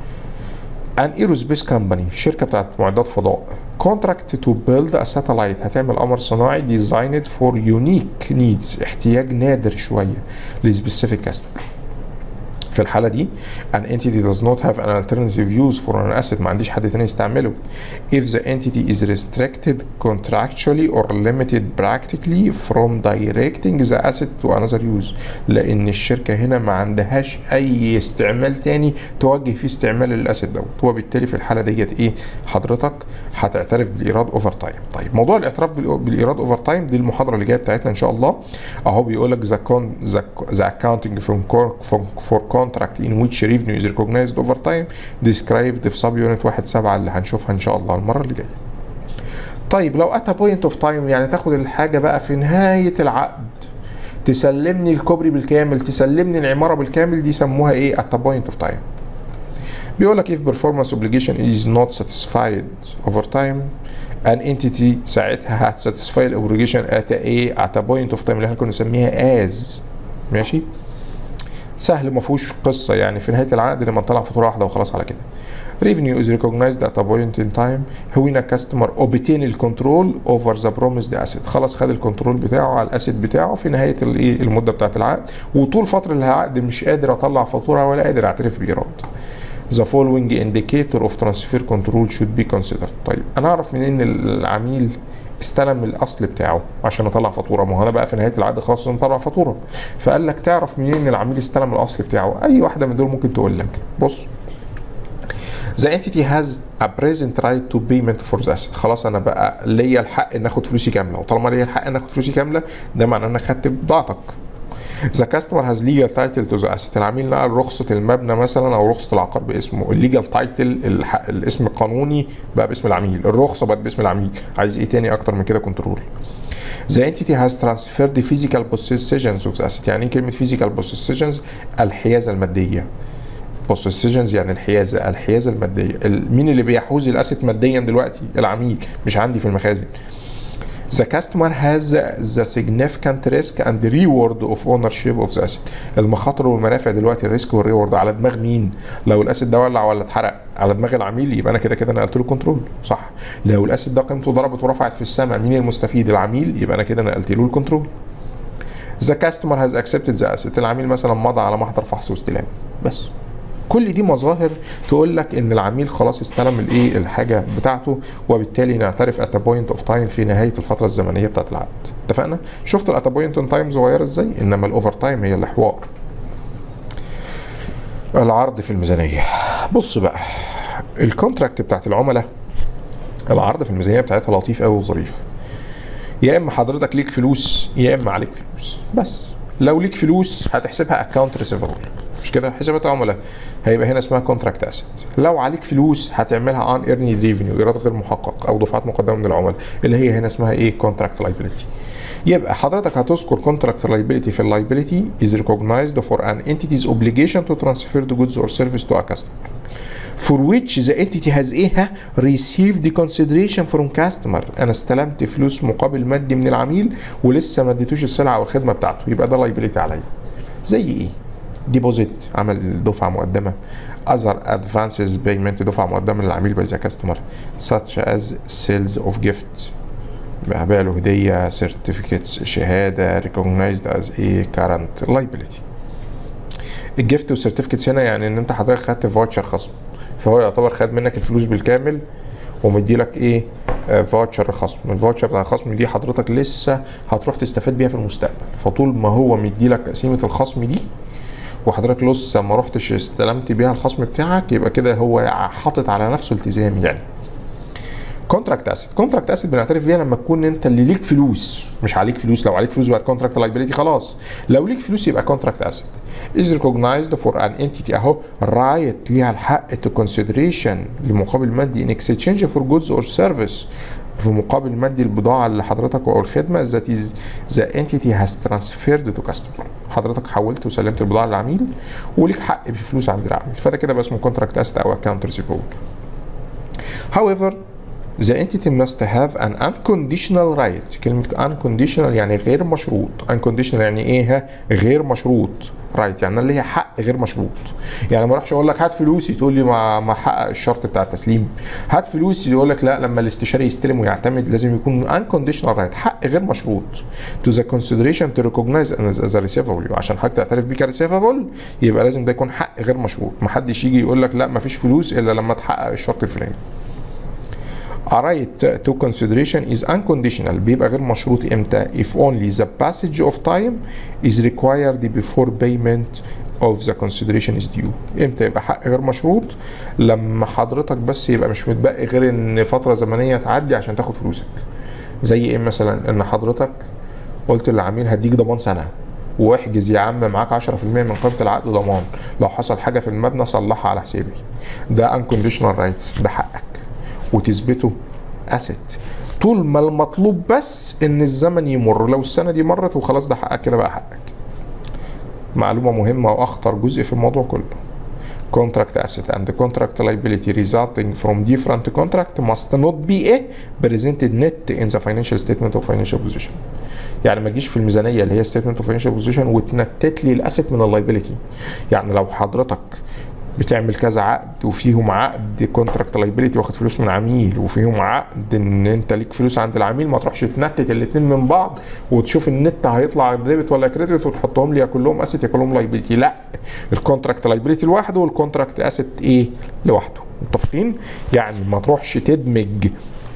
ان ايروسبيس كامباني شركه بتاعت معدات فضاء كونتراكت تو بيلد ا ساتلايت هتعمل قمر صناعي ديزايند فور يونيك نيدز احتياج نادر شويه لسبيسيفيك كاستمر في الحالة دي an entity does not have an alternative use for an asset ما عنديش حد تاني يستعمله if the entity is restricted contractually or limited practically from directing the asset to another use لأن الشركة هنا ما عندهاش أي استعمال تاني توجه فيه استعمال للأسيت دوت وبالتالي في الحالة ديت إيه حضرتك هتعترف بالإيراد أوفر تايم طيب موضوع الاعتراف بالإيراد أوفر تايم دي المحاضرة اللي جاية بتاعتنا إن شاء الله أهو بيقول لك the, con, the, the accounting from, for, for contract in which revenue is recognized over time described في sub unit 1 7 اللي هنشوفها ان شاء الله المره اللي جايه. طيب لو اتى بوينت اوف تايم يعني تاخد الحاجه بقى في نهايه العقد تسلمني الكوبري بالكامل تسلمني العماره بالكامل دي سموها ايه ات بوينت اوف تايم. بيقول لك if performance obligation is not satisfied over time an entity ساعتها هتساتسفاي الاوبليجيشن at ايه at a point of time اللي احنا كنا نسميها as ماشي سهل ما فيهوش قصه يعني في نهايه العقد لما نطلع فاتوره واحده وخلاص على كده revenue is recognized at a point in time when a customer obtain الكنترول over the promised asset خلاص خد الكنترول بتاعه على الاسيت بتاعه في نهايه الايه المده بتاعت العقد وطول فتره العقد مش قادر اطلع فاتوره ولا قادر اعترف بايراد The following indicator of transfer control should be considered. طيب انا اعرف منين العميل استلم الاصل بتاعه عشان اطلع فاتوره ما هو انا بقى في نهايه العقد خلاص لازم اطلع فاتوره فقال لك تعرف منين ان العميل استلم الاصل بتاعه اي واحده من دول ممكن تقول لك بص The entity has a present right to payment for the asset خلاص انا بقى ليا الحق ان اخد فلوسي كامله وطالما ليا الحق ان اخد فلوسي كامله ده معناه ان انا خدت بضاعتك The customer has legal title to the asset العميل نقل رخصة المبنى مثلا أو رخصة العقار باسمه الليجال تايتل الاسم القانوني بقى باسم العميل الرخصة بقت باسم العميل عايز إيه تاني أكتر من كده كنترول The entity has transferred the physical possessions of the asset يعني إيه كلمة physical possessions الحيازة المادية possessions يعني الحيازة الحيازة المادية مين اللي بيحوز الأسيت ماديا دلوقتي العميل مش عندي في المخازن The customer has the significant risk and the reward of ownership of the asset. المخاطر والمنافع دلوقتي الريسك والريورد على دماغ مين؟ لو الاسيت ده ولع ولا اتحرق على دماغ العميل يبقى انا كده كده نقلت له كنترول صح؟ لو الاسيت ده قيمته ضربت ورفعت في السماء مين المستفيد؟ العميل يبقى انا كده نقلت له الكنترول. The customer has accepted the asset. العميل مثلا مضى على محضر فحص واستلام بس. كل دي مظاهر تقول لك ان العميل خلاص استلم الايه الحاجه بتاعته وبالتالي نعترف ات بوينت اوف تايم في نهايه الفتره الزمنيه بتاعت العقد اتفقنا شفت الات بوينت ان تايم صغيره ازاي انما الاوفر تايم هي الحوار العرض في الميزانيه بص بقى الكونتراكت بتاعت العملاء العرض في الميزانيه بتاعتها لطيف قوي وظريف يا اما حضرتك ليك فلوس يا اما عليك فلوس بس لو ليك فلوس هتحسبها اكونت ريسيفبل مش كده حسابات عملاء هيبقى هنا اسمها كونتراكت اسيت لو عليك فلوس هتعملها ان ايرنيد ريفينيو ايراد غير محقق او دفعات مقدمه من العملاء اللي هي هنا اسمها ايه كونتراكت لايبيليتي يبقى حضرتك هتذكر كونتراكت لايبيليتي في اللايبيليتي is recognized for an entity's obligation to transfer the goods or service to a customer for which the entity has ايه received the consideration from customer انا استلمت فلوس مقابل مادي من العميل ولسه ما اديتوش السلعه او الخدمه بتاعته يبقى ده لايبيليتي عليا زي ايه ديبوزيت عمل دفعه مقدمه other advances payment دفعه مقدمه للعميل باي ذا كاستمر such as sales of gift بيع له هديه certificates شهاده recognized as a current liability الجيفت والسيرتيفيكتس هنا يعني ان انت حضرتك خدت فاوتشر خصم فهو يعتبر خد منك الفلوس بالكامل ومدي لك ايه فاوتشر خصم الفاوتشر بتاع الخصم دي حضرتك لسه هتروح تستفاد بيها في المستقبل فطول ما هو مدي لك تقسيمه الخصم دي وحضرتك لسه ما رحتش استلمت بيها الخصم بتاعك يبقى كده هو حاطط على نفسه التزام يعني كونتراكت اسيت كونتراكت اسيت بنعترف بيها لما تكون انت اللي ليك فلوس مش عليك فلوس لو عليك فلوس بقت كونتراكت لايبيليتي خلاص لو ليك فلوس يبقى كونتراكت اسيت is recognized for an entity اهو رايت ليها الحق to consideration لمقابل مادي in exchange for goods or service في مقابل مادي البضاعة اللي حضرتك أو الخدمة that is the entity has transferred to customer حضرتك حولت وسلمت البضاعة للعميل وليك حق بفلوس عند العميل فده كده بقى اسمه contract asset أو account receivable however the entity must have an unconditional right كلمة unconditional يعني غير مشروط unconditional يعني ايه غير مشروط right يعني اللي هي حق غير مشروط يعني ما اروحش اقول لك هات فلوسي تقول لي ما ما حقق الشرط بتاع التسليم هات فلوسي يقول لك لا لما الاستشاري يستلم ويعتمد لازم يكون unconditional right حق غير مشروط to the consideration to recognize as a receivable عشان حضرتك تعترف بيه كريسيفبل يبقى لازم ده يكون حق غير مشروط ما حدش يجي يقول لك لا ما فيش فلوس الا لما تحقق الشرط الفلاني A right to consideration is unconditional بيبقى غير مشروط امتى if only the passage of time is required before payment of the consideration is due امتى يبقى حق غير مشروط لما حضرتك بس يبقى مش متبقي غير ان فتره زمنيه تعدي عشان تاخد فلوسك زي ايه مثلا ان حضرتك قلت للعميل هديك ضمان سنه واحجز يا عم معاك 10% من قيمه العقد ضمان لو حصل حاجه في المبنى صلحها على حسابي ده unconditional rights ده حقك وتثبته اسيت طول ما المطلوب بس ان الزمن يمر لو السنه دي مرت وخلاص ده حقك كده بقى حقك معلومه مهمه واخطر جزء في الموضوع كله contract asset and contract liability resulting from different contract must not be a presented net in the financial statement of financial position يعني ما تجيش في الميزانيه اللي هي statement of financial position وتنتت لي الاسيت من اللايبيليتي يعني لو حضرتك بتعمل كذا عقد وفيهم عقد كونتراكت لايبيليتي واخد فلوس من عميل وفيهم عقد ان انت ليك فلوس عند العميل ما تروحش تنتت الاثنين من بعض وتشوف النت هيطلع ديبت ولا كريدت وتحطهم لي يا كلهم اسيت يا كلهم لايبيليتي لا الكونتراكت لايبيليتي لوحده والكونتراكت اسيت ايه لوحده متفقين يعني ما تروحش تدمج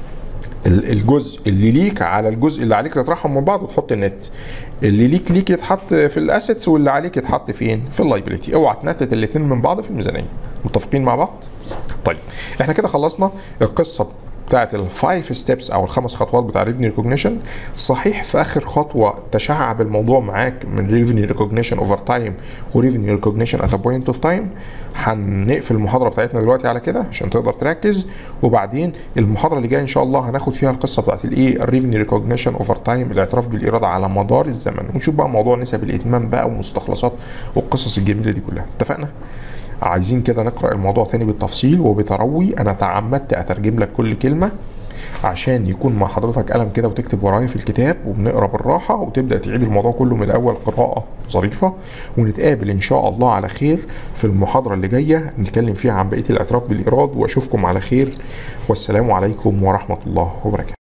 الجزء اللي ليك على الجزء اللي عليك تطرحهم من بعض وتحط النت اللي ليك ليك يتحط في الاسيتس واللي عليك يتحط فين في اللايبيليتي اوعى تنتت الاثنين من بعض في الميزانيه متفقين مع بعض طيب احنا كده خلصنا القصه بتاعت الفايف ستيبس او الخمس خطوات بتاع ريفنيو ريكوجنيشن صحيح في اخر خطوه تشعب الموضوع معاك من ريفنيو ريكوجنيشن اوفر تايم وريفنيو ريكوجنيشن ات بوينت اوف تايم هنقفل المحاضره بتاعتنا دلوقتي على كده عشان تقدر تركز وبعدين المحاضره اللي جايه ان شاء الله هناخد فيها القصه بتاعت الايه الريفنيو ريكوجنيشن اوفر تايم الاعتراف بالايراد على مدار الزمن ونشوف بقى موضوع نسب الائتمان بقى ومستخلصات والقصص الجميله دي كلها اتفقنا عايزين كده نقرا الموضوع تاني بالتفصيل وبتروي انا تعمدت اترجم لك كل كلمه عشان يكون مع حضرتك قلم كده وتكتب ورايا في الكتاب وبنقرا بالراحه وتبدا تعيد الموضوع كله من الاول قراءه ظريفه ونتقابل ان شاء الله على خير في المحاضره اللي جايه نتكلم فيها عن بقيه الاعتراف بالايراد واشوفكم على خير والسلام عليكم ورحمه الله وبركاته